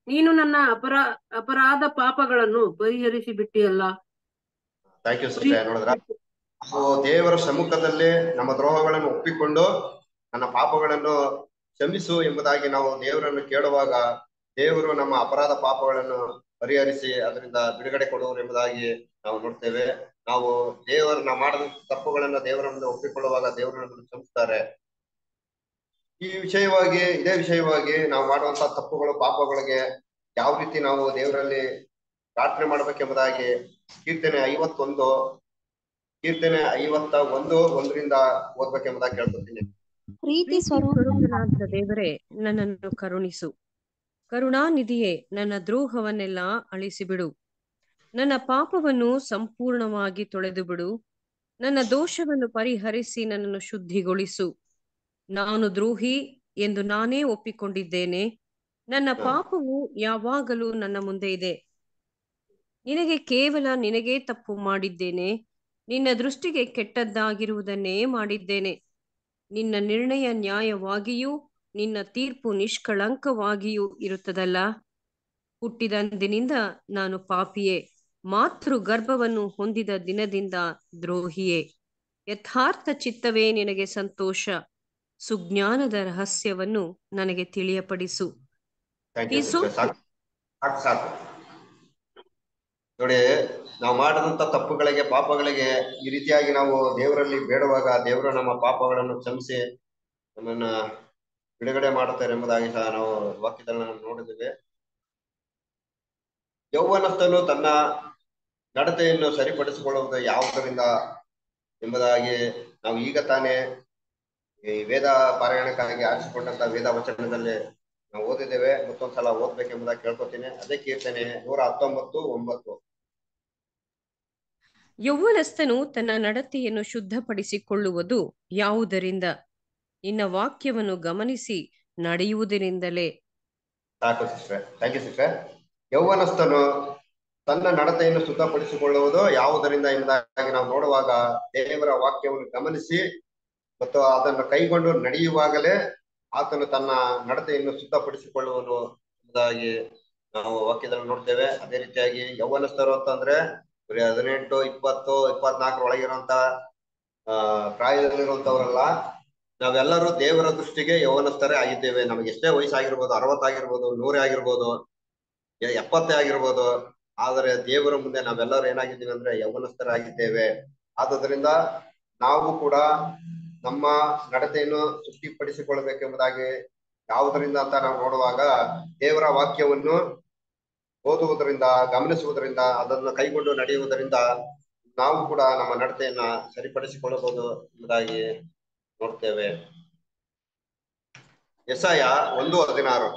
ನೀನು ನನ್ನ ಅಪರಾ ಅಪರಾಧ ಪಾಪಗಳನ್ನು ಪರಿಹರಿಸಿ ಬಿಟ್ಟಿಯಲ್ಲ ಥ್ಯಾಂಕ್ ಯು ಸಿಸ್ಟರ್ ನೋಡಿದ್ರ ನಾವು ದೇವರ ಸಮ್ಮುಖದಲ್ಲಿ ನಮ್ಮ ದ್ರೋಹಗಳನ್ನು ಒಪ್ಪಿಕೊಂಡು ನನ್ನ ಪಾಪಗಳನ್ನು ಕ್ಷಮಿಸು ಎಂಬುದಾಗಿ ನಾವು ದೇವರನ್ನು ಕೇಳುವಾಗ ದೇವರು ನಮ್ಮ ಅಪರಾಧ ಪಾಪಗಳನ್ನು ಪರಿಹರಿಸಿ ಅದರಿಂದ ಬಿಡುಗಡೆ ಕೊಡುವರು ಎಂಬುದಾಗಿ ನಾವು ನೋಡ್ತೇವೆ ನಾವು ದೇವರನ್ನ ಮಾಡಿದ ತಪ್ಪುಗಳನ್ನ ದೇವರ ಮುಂದೆ ಒಪ್ಪಿಕೊಳ್ಳುವಾಗ ದೇವರು ನಮ್ಮನ್ನು ಕ್ಷಮಿಸ್ತಾರೆ ಈ ವಿಷಯವಾಗಿ ಇದೇ ವಿಷಯವಾಗಿ ನಾವು ಮಾಡುವಂತ ತಪ್ಪುಗಳು ಪಾಪಗಳಿಗೆ ಯಾವ ರೀತಿ ನಾವು ದೇವರಲ್ಲಿ ಪ್ರಾರ್ಥನೆ ಮಾಡ್ಬೇಕೆಂಬುದಾಗಿ ಕೀರ್ತನೆ ಐವತ್ತೊಂದು ಕೀರ್ತನೆ ಐವತ್ತ ಒಂದು ಒಂದರಿಂದ ಓದ್ಬೇಕೆಂಬುದಾಗಿ ಕೇಳ್ಕೊತೀನಿ ಪ್ರೀತಿ ಪ್ರೀತಿ ಸ್ವರೂಪ ಸ್ವರೂಪನಾದ ದೇವರೇ ನನ್ನನ್ನು ಕರುಣಿಸು ಕರುಣಾನಿಧಿಯೇ ನನ್ನ ದ್ರೋಹವನ್ನೆಲ್ಲ ಅಳಿಸಿಬಿಡು ನನ್ನ ಪಾಪವನ್ನು ಸಂಪೂರ್ಣವಾಗಿ ತೊಳೆದು ಬಿಡು ನನ್ನ ದೋಷವನ್ನು ಪರಿಹರಿಸಿ ನನ್ನನ್ನು ಶುದ್ಧಿಗೊಳಿಸು ನಾನು ದ್ರೋಹಿ ಎಂದು ನಾನೇ ಒಪ್ಪಿಕೊಂಡಿದ್ದೇನೆ ನನ್ನ ಪಾಪವು ಯಾವಾಗಲೂ ನನ್ನ ಮುಂದೆ ಇದೆ ನಿನಗೆ ಕೇವಲ ನಿನಗೇ ತಪ್ಪು ಮಾಡಿದ್ದೇನೆ ನಿನ್ನ ದೃಷ್ಟಿಗೆ ಕೆಟ್ಟದ್ದಾಗಿರುವುದನ್ನೇ ಮಾಡಿದ್ದೇನೆ ನಿನ್ನ ನಿರ್ಣಯ ನ್ಯಾಯವಾಗಿಯೂ ನಿನ್ನ ತೀರ್ಪು ನಿಷ್ಕಳಂಕವಾಗಿಯೂ ಇರುತ್ತದಲ್ಲ ಹುಟ್ಟಿದಂದಿನಿಂದ ನಾನು ಪಾಪಿಯೇ ಮಾತೃ ಗರ್ಭವನ್ನು ಹೊಂದಿದ ದಿನದಿಂದ ದ್ರೋಹಿಯೇ ಯಥಾರ್ಥ ಚಿತ್ತವೇ ನಿನಗೆ ಸಂತೋಷ ಸುಜ್ಞಾನದ ರಹಸ್ಯವನ್ನು ನನಗೆ ತಿಳಿಯಪಡಿಸು ಥ್ಯಾಂಕ್ ಯು ಈ ಸು- ಸಾಕು ಸಾಕು ಸಾಕು ನೋಡಿ ನಾವು ಮಾಡಿದಂತ ತಪ್ಪುಗಳಿಗೆ ಪಾಪಗಳಿಗೆ ಈ ರೀತಿಯಾಗಿ ನಾವು ದೇವರಲ್ಲಿ ಬೇಡುವಾಗ ದೇವರು ನಮ್ಮ ಪಾಪಗಳನ್ನು ಕ್ಷಮಿಸಿ ನಮ್ಮನ್ನ ಬಿಡುಗಡೆ ಮಾಡುತ್ತಾರೆ ಎಂಬುದಾಗಿ ಸಹ ನಾವು ವಾಕ್ಯದಲ್ಲಿ ನಾವು ನೋಡಿದ್ದೇವೆ ಯೌವನಸ್ಥನು ತನ್ನ ನಡತೆಯನ್ನು ಸರಿಪಡಿಸಿಕೊಳ್ಳುವುದು ಯಾವುದರಿಂದ ಎಂಬುದಾಗಿ ನಾವು ಈಗ ತಾನೇ ಈ ವೇದ ಪಾರಾಯಣಕ್ಕಾಗಿ ಆರಿಸಿಕೊಂಡಂತ ವೇದ ವಚನದಲ್ಲಿ ನಾವು ಓದಿದ್ದೇವೆ ಮತ್ತೊಂದ್ಸಲ ಓದ್ಬೇಕೆಂಬುದಾಗಿ ಕೇಳ್ಕೊತೀನಿ ಅದೇ ಕೀರ್ತನೆ ನೂರ ಹತ್ತೊಂಬತ್ತು ಒಂಬತ್ತು ಯೌವನಸ್ಥನು ತನ್ನ ನಡತೆಯನ್ನು ಶುದ್ಧಪಡಿಸಿಕೊಳ್ಳುವುದು ಯಾವುದರಿಂದ ನಿನ್ನ ವಾಕ್ಯವನ್ನು ಗಮನಿಸಿ ನಡೆಯುವುದರಿಂದಲೇ ಸಾಕು ಸಿಸ್ಟರ್ ಥ್ಯಾಂಕ್ ಯು ಸಿಸ್ಟರ್ ಯೌವನಸ್ಥನು ತನ್ನ ನಡತೆಯನ್ನು ಶುದ್ಧಪಡಿಸಿಕೊಳ್ಳುವುದು ಯಾವುದರಿಂದ ಎಂಬುದಾಗಿ ನಾವು ನೋಡುವಾಗ ದೇವರ ವಾಕ್ಯವನ್ನು ಗಮನಿಸಿ ಮತ್ತು ಅದನ್ನು ಕೈಗೊಂಡು ನಡೆಯುವಾಗಲೇ ಆತನು ತನ್ನ ನಡತೆಯನ್ನು ಶುದ್ಧಪಡಿಸಿಕೊಳ್ಳುವನು ಎಂಬುದಾಗಿ ನಾವು ವಾಕ್ಯದಲ್ಲಿ ನೋಡ್ತೇವೆ ಅದೇ ರೀತಿಯಾಗಿ ಯೌವನಸ್ಥರು ಅಂತಂದ್ರೆ ಬರೀ ಹದಿನೆಂಟು ಇಪ್ಪತ್ತು ಇಪ್ಪತ್ನಾಲ್ಕರ ಒಳಗಿರುವಂತ ಆ ಪ್ರಾಯದಲ್ಲಿರುವಂತವರಲ್ಲ ನಾವೆಲ್ಲರೂ ದೇವರ ದೃಷ್ಟಿಗೆ ಯೌವನಸ್ಥರೇ ಆಗಿದ್ದೇವೆ ನಮಗೆ ಎಷ್ಟೇ ವಯಸ್ಸಾಗಿರ್ಬೋದು ಅರವತ್ತಾಗಿರ್ಬೋದು ನೂರೇ ಆಗಿರ್ಬೋದು ಎ- ಎಪ್ಪತ್ತೇ ಆಗಿರ್ಬೋದು ಆದರೆ ದೇವರ ಮುಂದೆ ನಾವೆಲ್ಲರೂ ಏನಾಗಿದ್ದೀವಿ ಅಂದ್ರೆ ಯೌವನಸ್ಥರಾಗಿದ್ದೇವೆ ಆದುದರಿಂದ ನಾವು ಕೂಡ ನಮ್ಮ ನಡತೆಯನ್ನು ಶುದ್ಧಿಪಡಿಸಿಕೊಳ್ಳಬೇಕೆಂಬುದಾಗಿ ಯಾವುದರಿಂದ ಅಂತ ನಾವು ನೋಡುವಾಗ ದೇವರ ವಾಕ್ಯವನ್ನು ಓದುವುದರಿಂದ ಗಮನಿಸುವುದರಿಂದ ಅದನ್ನು ಕೈಗೊಂಡು ನಡೆಯುವುದರಿಂದ ನಾವು ಕೂಡ ನಮ್ಮ ನಡತೆಯನ್ನ ಸರಿಪಡಿಸಿಕೊಳ್ಳಬಹುದು ಎಂಬುದಾಗಿ ನೋಡ್ತೇವೆ ಎಸಾಯ ಒಂದು ಹದಿನಾರು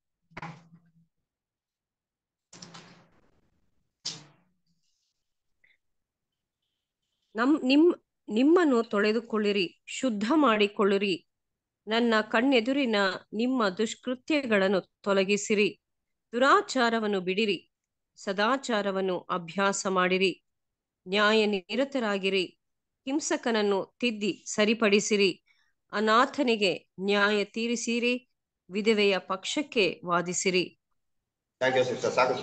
ನಮ್ ನಿಮ್ ನಿಮ್ಮನ್ನು ತೊಳೆದುಕೊಳ್ಳಿರಿ ಶುದ್ಧ ಮಾಡಿಕೊಳ್ಳಿರಿ ನನ್ನ ಕಣ್ಣೆದುರಿನ ನಿಮ್ಮ ದುಷ್ಕೃತ್ಯಗಳನ್ನು ತೊಲಗಿಸಿರಿ ದುರಾಚಾರವನ್ನು ಬಿಡಿರಿ ಸದಾಚಾರವನ್ನು ಅಭ್ಯಾಸ ಮಾಡಿರಿ ನ್ಯಾಯ ನಿರತರಾಗಿರಿ ಹಿಂಸಕನನ್ನು ತಿದ್ದಿ ಸರಿಪಡಿಸಿರಿ ಅನಾಥನಿಗೆ ನ್ಯಾಯ ತೀರಿಸಿರಿ ವಿಧವೆಯ ಪಕ್ಷಕ್ಕೆ ವಾದಿಸಿರಿ ಥ್ಯಾಂಕ್ ಯು ಸಿಸ್ಟರ್ ಸಾಕು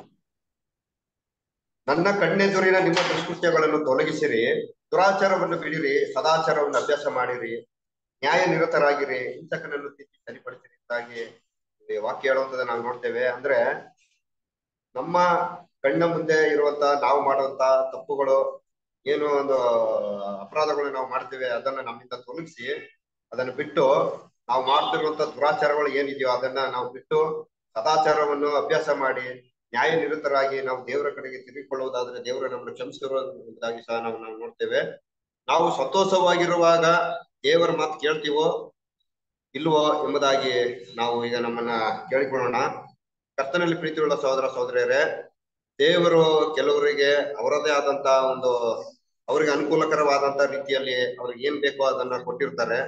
ನನ್ನ ಕಣ್ಣೆದುರಿನ ನಿಮ್ಮ ದುಷ್ಕೃತ್ಯಗಳನ್ನು ತೊಲಗಿಸಿರಿ ದುರಾಚಾರವನ್ನು ಬಿಡಿರಿ ಸದಾಚಾರವನ್ನು ಅಭ್ಯಾಸ ಮಾಡಿರಿ ನ್ಯಾಯ ನಿರತರಾಗಿರಿ ಹಿಂಸಕನನ್ನು ತಿದ್ದಿ ಸರಿಪಡಿಸಿರಿ ಎಂಬುದಾಗಿ ಇಲ್ಲಿ ವಾಕ್ಯ ಹೇಳುವಂತದ ನಾವು ನೋಡ್ತೇವೆ ಅಂದ್ರೆ ನಮ್ಮ ಕಣ್ಣ ಮುಂದೆ ಇರುವಂತ ನಾವು ಮಾಡುವಂತ ತಪ್ಪುಗಳು ಏನು ಒಂದು ಅಪರಾಧಗಳು ನಾವು ಮಾಡ್ತೇವೆ ಅದನ್ನ ನಮ್ಮಿಂದ ತೊಲಗಿಸಿ ಅದನ್ನು ಬಿಟ್ಟು ನಾವು ಮಾಡ್ತಿರುವಂತ ದುರಾಚಾರಗಳು ಏನಿದೆಯೋ ಅದನ್ನ ನಾವು ಬಿಟ್ಟು ಸದಾಚಾರವನ್ನು ಅಭ್ಯಾಸ ಮಾಡಿ ನ್ಯಾಯ ನಿರತರಾಗಿ ನಾವು ದೇವರ ಕಡೆಗೆ ತಿರುಗಿಕೊಳ್ಳುವುದಾದ್ರೆ ದೇವರು ನಮ್ಮನ್ನು ಕ್ಷಮಿಸಿರುವುದಾಗಿ ಸಹ ನಾವು ನಾವು ನೋಡ್ತೇವೆ ನಾವು ಸಂತೋಷವಾಗಿರುವಾಗ ದೇವರ ಮಾತು ಕೇಳ್ತೀವೋ ಇಲ್ವೋ ಎಂಬುದಾಗಿ ನಾವು ಈಗ ನಮ್ಮನ್ನ ಕೇಳಿಕೊಳ್ಳೋಣ ಕರ್ತನಲ್ಲಿ ಪ್ರೀತಿಯುಳ್ಳ ಸಹೋದರ ಸಹೋದರಿಯರೇ ದೇವರು ಕೆಲವರಿಗೆ ಅವರದೇ ಆದಂತ ಒಂದು ಅವರಿಗೆ ಅನುಕೂಲಕರವಾದಂತ ರೀತಿಯಲ್ಲಿ ಅವ್ರಿಗೆ ಏನ್ ಬೇಕೋ ಅದನ್ನ ಕೊಟ್ಟಿರ್ತಾರೆ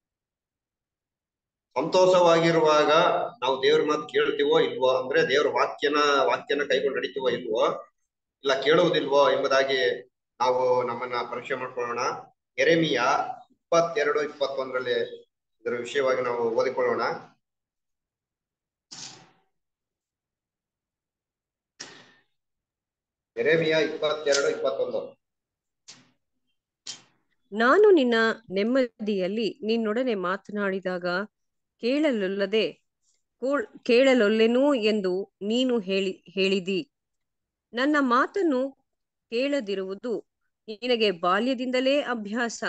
ಸಂತೋಷವಾಗಿರುವಾಗ ನಾವು ದೇವ್ರ ಮಾತು ಕೇಳ್ತೀವೋ ಇಲ್ವೋ ಅಂದ್ರೆ ದೇವ್ರ ವಾಕ್ಯನ ವಾಕ್ಯನ ಕೈಗೊಂಡು ನಡಿತೀವೋ ಇಲ್ವೋ ಇಲ್ಲ ಕೇಳುವುದಿಲ್ವೋ ಎಂಬುದಾಗಿ ನಾವು ನಮ್ಮನ್ನ ಪರೀಕ್ಷೆ ಮಾಡ್ಕೊಳ್ಳೋಣ ಎರೆಮಿಯ ಇಪ್ಪತ್ತೆರಡು ಇಪ್ಪತ್ತೊಂದರಲ್ಲಿ ಇದರ ವಿಷಯವಾಗಿ ನಾವು ಓದಿಕೊಳ್ಳೋಣ ಎರೆಮಿಯ ಇಪ್ಪತ್ತೆರಡು ಇಪ್ಪತ್ತೊಂದು ನಾನು ನಿನ್ನ ನೆಮ್ಮದಿಯಲ್ಲಿ ನಿನ್ನೊಡನೆ ಮಾತನಾಡಿದಾಗ ಕೇಳಲೊಲ್ಲದೆ ಕೋಳ್- ಕೇಳಲೊಲ್ಲೆನು ಎಂದು ನೀನು ಹೇಳಿ ಹೇಳಿದಿ ನನ್ನ ಮಾತನ್ನು ಕೇಳದಿರುವುದು ನಿನಗೆ ಬಾಲ್ಯದಿಂದಲೇ ಅಭ್ಯಾಸ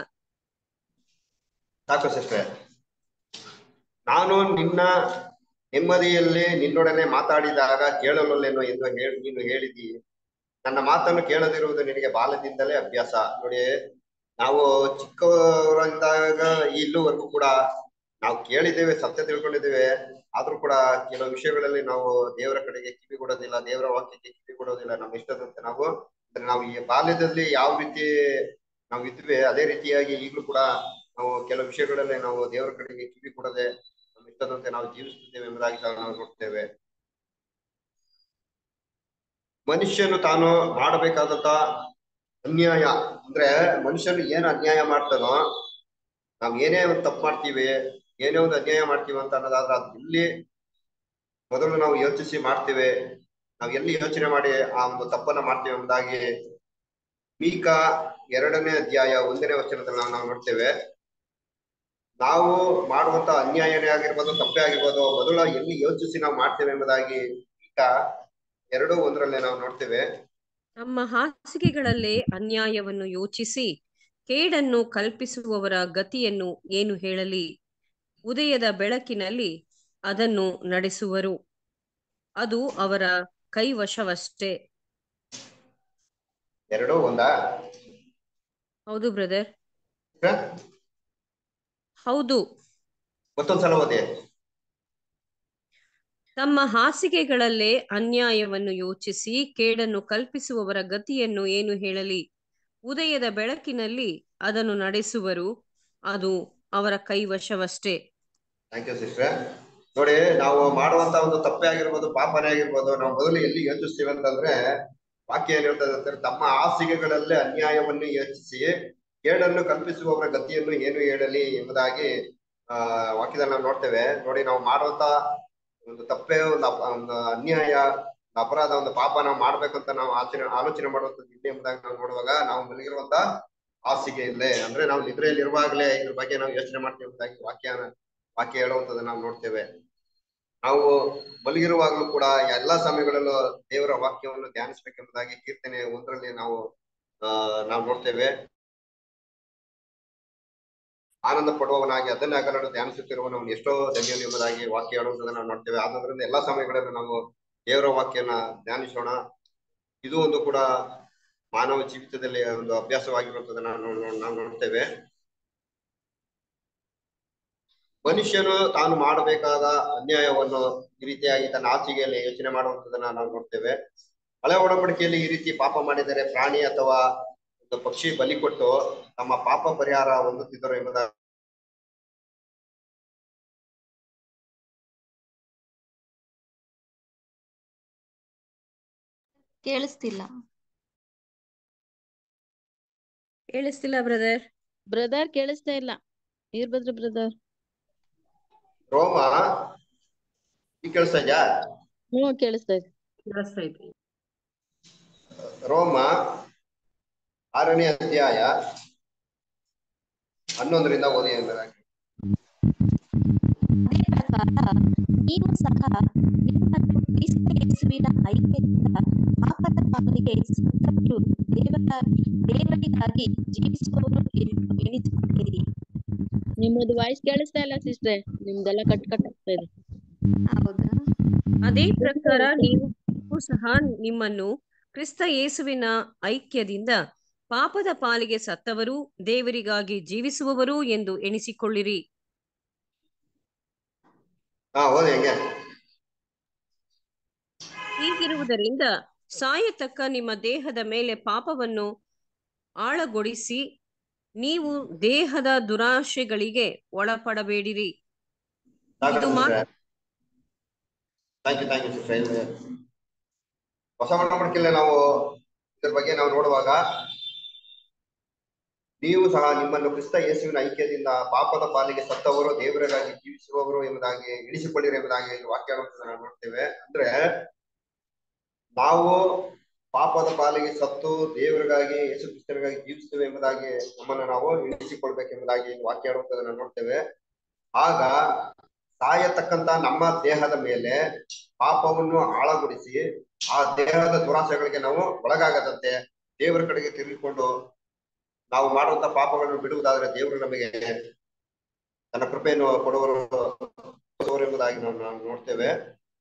ಸಾಕು ಸಿಸ್ಟ್ರೆ ನಾನು ನಿನ್ನ ನೆಮ್ಮದಿಯಲ್ಲಿ ನಿನ್ನೊಡನೆ ಮಾತಾಡಿದಾಗ ಕೇಳಲೊಲ್ಲೆನು ಎಂದು ಹೇಳಿ ನೀನು ಹೇಳಿದಿ ನನ್ನ ಮಾತನ್ನು ಕೇಳದಿರುವುದು ನಿನಗೆ ಬಾಲ್ಯದಿಂದಲೇ ಅಭ್ಯಾಸ ನೋಡಿ ನಾವು ಚಿಕ್ಕವರಿಂದಾಗ ಇಲ್ಲಿವರೆಗೂ ಕೂಡ ನಾವು ಕೇಳಿದ್ದೇವೆ ಸತ್ಯ ತಿಳ್ಕೊಂಡಿದ್ದೇವೆ ಆದ್ರೂ ಕೂಡ ಕೆಲವು ವಿಷಯಗಳಲ್ಲಿ ನಾವು ದೇವರ ಕಡೆಗೆ ಕಿವಿ ಕೊಡೋದಿಲ್ಲ ದೇವರ ವಾಕ್ಯಕ್ಕೆ ಕಿವಿ ಕೊಡೋದಿಲ್ಲ ನಮ್ಮ ಇಷ್ಟದಂತೆ ನಾವು ಅಂದ್ರೆ ನಾವು ಈ ಬಾಲ್ಯದಲ್ಲಿ ಯಾವ ರೀತಿ ನಾವು ಇದ್ವಿ ಅದೇ ರೀತಿಯಾಗಿ ಈಗಲೂ ಕೂಡ ನಾವು ಕೆಲವು ವಿಷಯಗಳಲ್ಲಿ ನಾವು ದೇವರ ಕಡೆಗೆ ಕಿವಿ ಕೊಡದೆ ನಮ್ಮ ಇಷ್ಟದಂತೆ ನಾವು ಜೀವಿಸುತ್ತಿದ್ದೇವೆ ಎಂಬುದಾಗಿ ಸಹ ನಾವು ನೋಡ್ತೇವೆ ಮನುಷ್ಯನು ತಾನು ಮಾಡಬೇಕಾದಂತ ಅನ್ಯಾಯ ಅಂದ್ರೆ ಮನುಷ್ಯನು ಏನು ಅನ್ಯಾಯ ಮಾಡ್ತಾನೋ ನಾವ್ ಏನೇ ಒಂದು ತಪ್ಪು ಮಾಡ್ತೀವಿ ಏನೇ ಒಂದು ಅನ್ಯಾಯ ಮಾಡ್ತೀವಿ ಅಂತ ಅನ್ನೋದಾದ್ರೆ ಅದು ಎಲ್ಲಿ ಮೊದಲು ನಾವು ಯೋಚಿಸಿ ಮಾಡ್ತೇವೆ ನಾವ್ ಎಲ್ಲಿ ಯೋಚನೆ ಮಾಡಿ ಆ ಒಂದು ತಪ್ಪನ್ನ ಮಾಡ್ತೇವೆ ಎಂಬುದಾಗಿ ಮೀಕ ಎರಡನೇ ಅಧ್ಯಾಯ ಒಂದನೇ ವಚನದಲ್ಲಿ ನಾವು ನಾವು ನೋಡ್ತೇವೆ ನಾವು ಮಾಡುವಂತ ಅನ್ಯಾಯನೇ ಆಗಿರ್ಬೋದು ತಪ್ಪೇ ಆಗಿರ್ಬೋದು ಮೊದಲು ಎಲ್ಲಿ ಯೋಚಿಸಿ ನಾವು ಮಾಡ್ತೇವೆ ಎಂಬುದಾಗಿ ಮೀಕ ಎರಡು ಒಂದರಲ್ಲೇ ನಾವು ನೋಡ್ತೇವೆ ತಮ್ಮ ಹಾಸಿಗೆಗಳಲ್ಲೇ ಅನ್ಯಾಯವನ್ನು ಯೋಚಿಸಿ ಕೇಡನ್ನು ಕಲ್ಪಿಸುವವರ ಗತಿಯನ್ನು ಏನು ಹೇಳಲಿ ಉದಯದ ಬೆಳಕಿನಲ್ಲಿ ಅದನ್ನು ನಡೆಸುವರು ಅದು ಅವರ ಕೈವಶವಷ್ಟೇ ಎರಡು ಒಂದಾ ಹೌದು ಬ್ರದರ್ ಹ? ಹೌದು ಮತ್ತೊಂದ್ಸಲ ಓದಿ ತಮ್ಮ ಹಾಸಿಗೆಗಳಲ್ಲೇ ಅನ್ಯಾಯವನ್ನು ಯೋಚಿಸಿ ಕೇಡನ್ನು ಕಲ್ಪಿಸುವವರ ಗತಿಯನ್ನು ಏನು ಹೇಳಲಿ ಉದಯದ ಬೆಳಕಿನಲ್ಲಿ ಅದನ್ನು ನಡೆಸುವರು ಅದು ಅವರ ಕೈವಶವಷ್ಟೇ ಥ್ಯಾಂಕ್ ಯು ಸಿಸ್ಟರ್ ನೋಡಿ ನಾವು ಮಾಡುವಂತ ಒಂದು ತಪ್ಪೇ ಆಗಿರ್ಬೋದು ಪಾಪನೇ ಆಗಿರ್ಬೋದು ನಾವು ಮೊದಲು ಎಲ್ಲಿ ಯೋಚಿಸ್ತೀವಿ ಅಂತಂದ್ರೆ ವಾಕ್ಯ ಏನ್ ಹೇಳ್ತದೆ ಅಂತಂದ್ರೆ ತಮ್ಮ ಹಾಸಿಗೆಗಳಲ್ಲೇ ಅನ್ಯಾಯವನ್ನು ಯೋಚಿಸಿ ಕೇಡನ್ನು ಕಲ್ಪಿಸುವವರ ಗತಿಯನ್ನು ಏನು ಹೇಳಲಿ ಎಂಬುದಾಗಿ ಆ ವಾಕ್ಯದಲ್ಲಿ ನಾವು ನೋಡ್ತೇವೆ ನೋಡಿ ನಾವು ಮಾಡುವಂತ ಒಂದು ತಪ್ಪೇ ಒಂದು ಅಪ- ಒಂದು ಅನ್ಯಾಯ ಒಂದು ಅಪರಾಧ ಒಂದು ಪಾಪ ನಾವು ಮಾಡ್ಬೇಕಂತ ನಾವು ಆಚರಣೆ ಆಲೋಚನೆ ಮಾಡುವಂತದ್ದು ಇದೆ ಎಂಬುದಾಗಿ ನಾವು ನೋಡುವಾಗ ನಾವು ಮಲಗಿರುವಂತ ಹಾಸಿಗೆ ಇಲ್ಲೇ ಅಂದ್ರೆ ನಾವು ನಿದ್ರೆಯಲ್ಲಿ ಇರುವಾಗಲೇ ಇದ್ರ ಬಗ್ಗೆ ನಾವು ಯೋಚನೆ ಮಾಡ್ತೀವಿ ಎಂಬುದಾಗಿ ವಾಕ್ಯ ವಾಕ್ಯ ಹೇಳುವಂತದ್ದು ನಾವು ನೋಡ್ತೇವೆ ನಾವು ಮಲಗಿರುವಾಗಲೂ ಕೂಡ ಎಲ್ಲಾ ಸಮಯಗಳಲ್ಲೂ ದೇವರ ವಾಕ್ಯವನ್ನು ಧ್ಯಾನಿಸ್ಬೇಕೆಂಬುದಾಗಿ ಕೀರ್ತನೆ ಒಂದರಲ್ಲಿ ನಾವು ಆ ನಾವು ನೋಡ್ತೇವೆ ಆನಂದ ಪಡುವವನಾಗಿ ಅದನ್ನ ಅಗಲನ್ನು ಧ್ಯಾನಿಸುತ್ತಿರುವವನು ಎಷ್ಟೋ ಧನ್ಯನು ಎಂಬುದಾಗಿ ವಾಕ್ಯ ಹೇಳುವಂತದನ್ನ ನಾವು ನೋಡ್ತೇವೆ ಆದ್ರಿಂದ ಎಲ್ಲಾ ಸಮಯಗಳಲ್ಲೂ ನಾವು ದೇವರ ವಾಕ್ಯನ ಧ್ಯಾನಿಸೋಣ ಇದು ಒಂದು ಕೂಡ ಮಾನವ ಜೀವಿತದಲ್ಲಿ ಒಂದು ಅಭ್ಯಾಸವಾಗಿರುವಂತದನ್ನ ನಾವು ನೋ- ನಾವು ನೋಡ್ತೇವೆ ಮನುಷ್ಯನು ತಾನು ಮಾಡಬೇಕಾದ ಅನ್ಯಾಯವನ್ನು ಈ ರೀತಿಯಾಗಿ ತನ್ನ ಹಾಸಿಗೆಯಲ್ಲಿ ಯೋಚನೆ ಮಾಡುವಂತದನ್ನ ನಾವು ನೋಡ್ತೇವೆ ಹಳೆ ಒಡಂಬಡಿಕೆಯಲ್ಲಿ ಈ ರೀತಿ ಪಾಪ ಮಾಡಿದರೆ ಪ್ರಾಣಿ ಅಥವಾ ಒಂದು ಪಕ್ಷಿ ಬಲಿ ಕೊಟ್ಟು ತಮ್ಮ ಪಾಪ ಪರಿಹಾರ ಹೊಂದುತ್ತಿದ್ದರು ಎಂಬುದ ಕೇಳಿಸ್ತಿಲ್ಲ ಕೇಳಿಸ್ತಿಲ್ಲ ಬ್ರದರ್ ಬ್ರದರ್ ಕೇಳಿಸ್ತಾ ಇಲ್ಲ ವೀರಭದ್ರ ಬ್ರದರ್ ರೋಮ ಈ ಕೆಲಸ ಇದೆಯಾ ಹ್ಮ್ ಕೇಳಿಸ್ತಾ ಇದೆ ಕೇಳಿಸ್ತಾ ಐತಿ ರೋಮ ಆರನೇ ಅಧ್ಯಾಯ ಹನ್ನೊಂದರಿಂದ ಓದಿ ಎಂಬುದಾಗಿ ಅದೇ ಪ್ರಕಾರ ನೀವು ಸಹ ನಿಮ್ಮನ್ನು ಕ್ರಿಸ್ತ ಯೇಸುವಿನ ಐಕ್ಯದಿಂದ ಪಾಪದ ಪಾಲಿಗೆ ಸತ್ತವರು ದೇವರ ದೇವರಿಗಾಗಿ ಜೀವಿಸುವವರು ಎಂದು ಎಣಿಸಿಕೊಂಡಿರಿ ನಿಮ್ಮದು ವಾಯ್ಸ್ ಕೇಳಿಸ್ತಾ ಇಲ್ಲ ಸಿಸ್ಟ್ರೆ ನಿಮ್ದೆಲ್ಲ ಕಟ್ ಕಟ್ ಆಗ್ತಾ ಇದೆ ಹೌದಾ ಅದೇ ಪ್ರಕಾರ ನೀವು ಸಹ ನಿಮ್ಮನ್ನು ಕ್ರಿಸ್ತ ಯೇಸುವಿನ ಐಕ್ಯದಿಂದ ಪಾಪದ ಪಾಲಿಗೆ ಸತ್ತವರು ದೇವರಿಗಾಗಿ ಜೀವಿಸುವವರು ಎಂದು ಎಣಿಸಿಕೊಳ್ಳಿರಿ ಹಾ ಓದಿ ಹೆಂಗೆ ಹೀಗಿರುವುದರಿಂದ ಸಾಯತಕ್ಕ ನಿಮ್ಮ ದೇಹದ ಮೇಲೆ ಪಾಪವನ್ನು ಆಳಗೊಳಿಸಿ ನೀವು ದೇಹದ ದುರಾಶೆಗಳಿಗೆ ಒಳಪಡಬೇಡಿರಿ ಇದು ಮಾತ್ರ thank you thank you sister ಹೊಸ ಒಡಂಬಡಿಕೆಯಲ್ಲಿ ನಾವು ಇದ್ರ ಬಗ್ಗೆ ನಾವು ನೋಡುವಾಗ ನೀವು ಸಹ ನಿಮ್ಮನ್ನು ಕ್ರಿಸ್ತ ಯೇಸುವಿನ ಐಕ್ಯದಿಂದ ಪಾಪದ ಪಾಲಿಗೆ ಸತ್ತವರು ದೇವರಿಗಾಗಿ ಜೀವಿಸುವವರು ಎಂಬುದಾಗಿ ಎಣಿಸಿಕೊಳ್ಳಿರಿ ಎಂಬುದಾಗಿ ಇಲ್ಲಿ ವಾಕ್ಯ ಹೇಳುವುದನ್ನ ನಾವು ನೋಡ್ತೇವೆ ಅಂದ್ರೆ ನಾವು ಪಾಪದ ಪಾಲಿಗೆ ಸತ್ತು ದೇವರಿಗಾಗಿ ಯೇಸು ಕ್ರಿಸ್ತರಿಗಾಗಿ ಜೀವಿಸ್ತೇವೆ ಎಂಬುದಾಗಿ ನಮ್ಮನ್ನು ನಾವು ಎಣಿಸಿಕೊಳ್ಬೇಕೆಂಬುದಾಗಿ ವಾಕ್ಯ ಹೇಳುವುದನ್ನು ನೋಡ್ತೇವೆ ಆಗ ಸಾಯತಕ್ಕಂತ ನಮ್ಮ ದೇಹದ ಮೇಲೆ ಪಾಪವನ್ನು ಆಳಗೊಳಿಸಿ ಆ ದೇಹದ ದುರಾಸೆಗಳಿಗೆ ನಾವು ಒಳಗಾಗದಂತೆ ದೇವರ ಕಡೆಗೆ ತಿರುಗಿಕೊಂಡು ನಾವು ಮಾಡುವಂತ ಪಾಪಗಳನ್ನು ಬಿಡುವುದಾದ್ರೆ ದೇವರು ನಮಗೆ ತನ್ನ ಕೃಪೆಯನ್ನು ಕೊಡುವರು ಕೊಡುವರು ಎಂಬುದಾಗಿ ನಾವು ನಾವು ನೋಡ್ತೇವೆ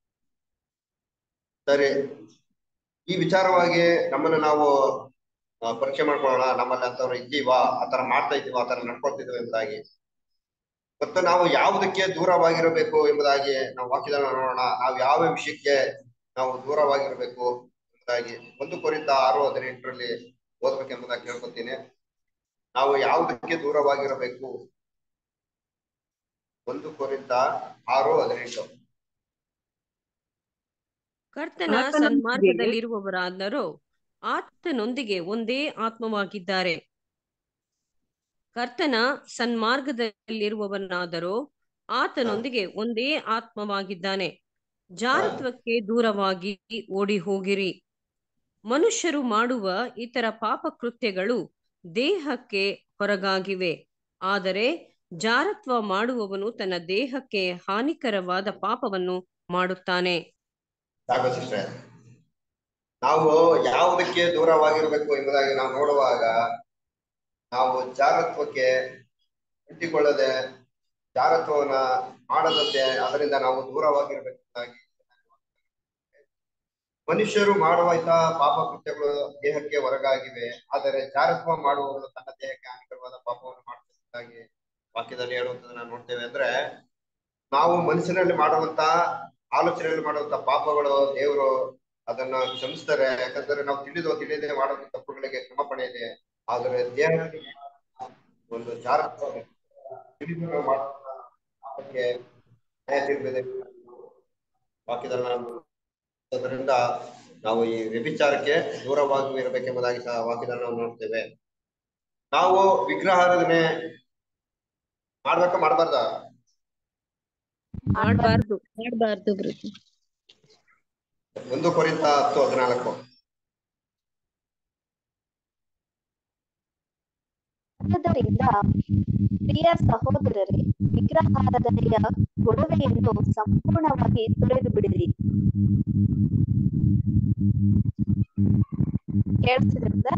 ಸರಿ ಈ ವಿಚಾರವಾಗಿ ನಮ್ಮನ್ನು ನಾವು ಆ, ಪರೀಕ್ಷೆ ಮಾಡ್ಕೊಳ್ಳೋಣ ನಮ್ಮಲ್ಲಿ ಅಂತವ್ರು ಇದ್ದೀವಾ ಆತರ ಮಾಡ್ತಾ ಇದ್ದೀವಾ ಆತರ ನಡ್ಕೊಳ್ತಿದ್ದೀವಿ ಎಂಬುದಾಗಿ ಮತ್ತು ನಾವು ಯಾವುದಕ್ಕೆ ದೂರವಾಗಿರಬೇಕು ಎಂಬುದಾಗಿ ನಾವು ವಾಕ್ಯದಲ್ಲಿ ನೋಡೋಣ ನಾವು ಯಾವ ವಿಷಯಕ್ಕೆ ನಾವು ದೂರವಾಗಿರಬೇಕು ಎಂಬುದಾಗಿ ಒಂದು ಕುರಿತ ಆರು ಹದಿನೆಂಟರಲ್ಲಿ ಓದ್ಬೇಕೆಂಬುದಾಗಿ ಕೇಳ್ಕೊತೀನಿ ನಾವು ಯಾವುದಕ್ಕೆ ದೂರವಾಗಿರಬೇಕು ಒಂದು ಕುರಿತ ಆರು ಹದಿನೆಂಟು ಕರ್ತನ ಆತನೊಂದಿಗೆ- ಸನ್ಮಾರ್ಗದಲ್ಲಿರುವವರಾದರೂ ಆತನೊಂದಿಗೆ ಒಂದೇ ಆತ್ಮವಾಗಿದ್ದಾರೆ ಕರ್ತನ ಸನ್ಮಾರ್ಗದಲ್ಲಿರುವವನಾದರೂ ಆತನೊಂದಿಗೆ ಒಂದೇ ಆತ್ಮವಾಗಿದ್ದಾನೆ ಜಾರತ್ವಕ್ಕೆ ದೂರವಾಗಿ ಓಡಿ ಹೋಗಿರಿ ಮನುಷ್ಯರು ಮಾಡುವ ಇತರ ಪಾಪ ಕೃತ್ಯಗಳು ದೇಹಕ್ಕೆ ಹೊರಗಾಗಿವೆ ಆದರೆ ಜಾರತ್ವ ಮಾಡುವವನು ತನ್ನ ದೇಹಕ್ಕೆ ಹಾನಿಕರವಾದ ಪಾಪವನ್ನು ಮಾಡುತ್ತಾನೆ ಸಾಕು ಸಿಸ್ಟರ್ ನಾವು ಯಾವುದಕ್ಕೆ ದೂರವಾಗಿರಬೇಕು ಎಂಬುದಾಗಿ ನಾವು ನೋಡುವಾಗ ನಾವು ಜಾರತ್ವಕ್ಕೆ ಅಂಟಿಕೊಳ್ಳದೆ ಜಾರತ್ವವನ್ನ ಮಾಡದಂತೆ ಅದರಿಂದ ನಾವು ದೂರವಾಗಿರ್ಬೇಕಾಗಿ ಮನುಷ್ಯರು ಮಾಡುವ ಇಂತಹ ಪಾಪ ಕೃತ್ಯಗಳು ದೇಹಕ್ಕೆ ಹೊರಗಾಗಿವೆ ಆದರೆ ಜಾರತ್ವ ಮಾಡುವವನು ತನ್ನ ದೇಹಕ್ಕೆ ಹಾನಿಕರವಾದ ಪಾಪವನ್ನು ಮಾಡುವುದಾಗಿ ವಾಕ್ಯದಲ್ಲಿ ಹೇಳುವಂತದನ್ನ ನೋಡ್ತೇವೆ ಅಂದ್ರೆ ನಾವು ಮನಸ್ಸಿನಲ್ಲಿ ಮಾಡುವಂತ ಆಲೋಚನೆಯಲ್ಲಿ ಮಾಡುವಂತ ಪಾಪಗಳು ದೇವರು ಅದನ್ನ ಕ್ಷಮಿಸ್ತಾರೆ ಯಾಕಂದ್ರೆ ನಾವು ತಿಳಿದು ತಿಳಿದೇ ಮಾಡುವಂತ ತಪ್ಪುಗಳಿಗೆ ಕ್ಷಮಾಪಣೆ ಇದೆ ಆದರೆ ದೇಹಕ್ಕೆ ಒಂದು ಜಾರತ್ವ ತಿಳಿದು ನಾವು ಮಾಡುವಂತ ಪಾಪಕ್ಕೆ ನ್ಯಾಯ ತೀರ್ಪಿದೆ ವಾಕ್ಯದಲ್ಲಿ ನಾವು ಅದರಿಂದ ನಾವು ಈ ವ್ಯಭಿಚಾರಕ್ಕೆ ದೂರವಾಗಿ ಇರಬೇಕೆಂಬುದಾಗಿ ಸಹ ವಾಕ್ಯದಲ್ಲಿ ನಾವು ನೋಡ್ತೇವೆ ನಾವು ವಿಗ್ರಹಾರಾಧನೆ ಮಾಡ್ಬೇಕಾ ಮಾಡಬಾರ್ದ ಮಾಡಬಾರ್ದು ಮಾಡ್ಬಾರ್ದು ಬ್ರದರ್ ಒಂದು ಕೊರಿಂತ ಹತ್ತು ಹದಿನಾಲ್ಕು ಆದ್ದರಿಂದ ಪ್ರಿಯ ಸಹೋದರರೇ ವಿಗ್ರಹಾರಾಧನೆಯ ಗೊಡವೆಯನ್ನು ಸಂಪೂರ್ಣವಾಗಿ ತೊರೆದು ಬಿಡಿರಿ ಕೇಳಿಸ್ತಿದ್ರಿಂದ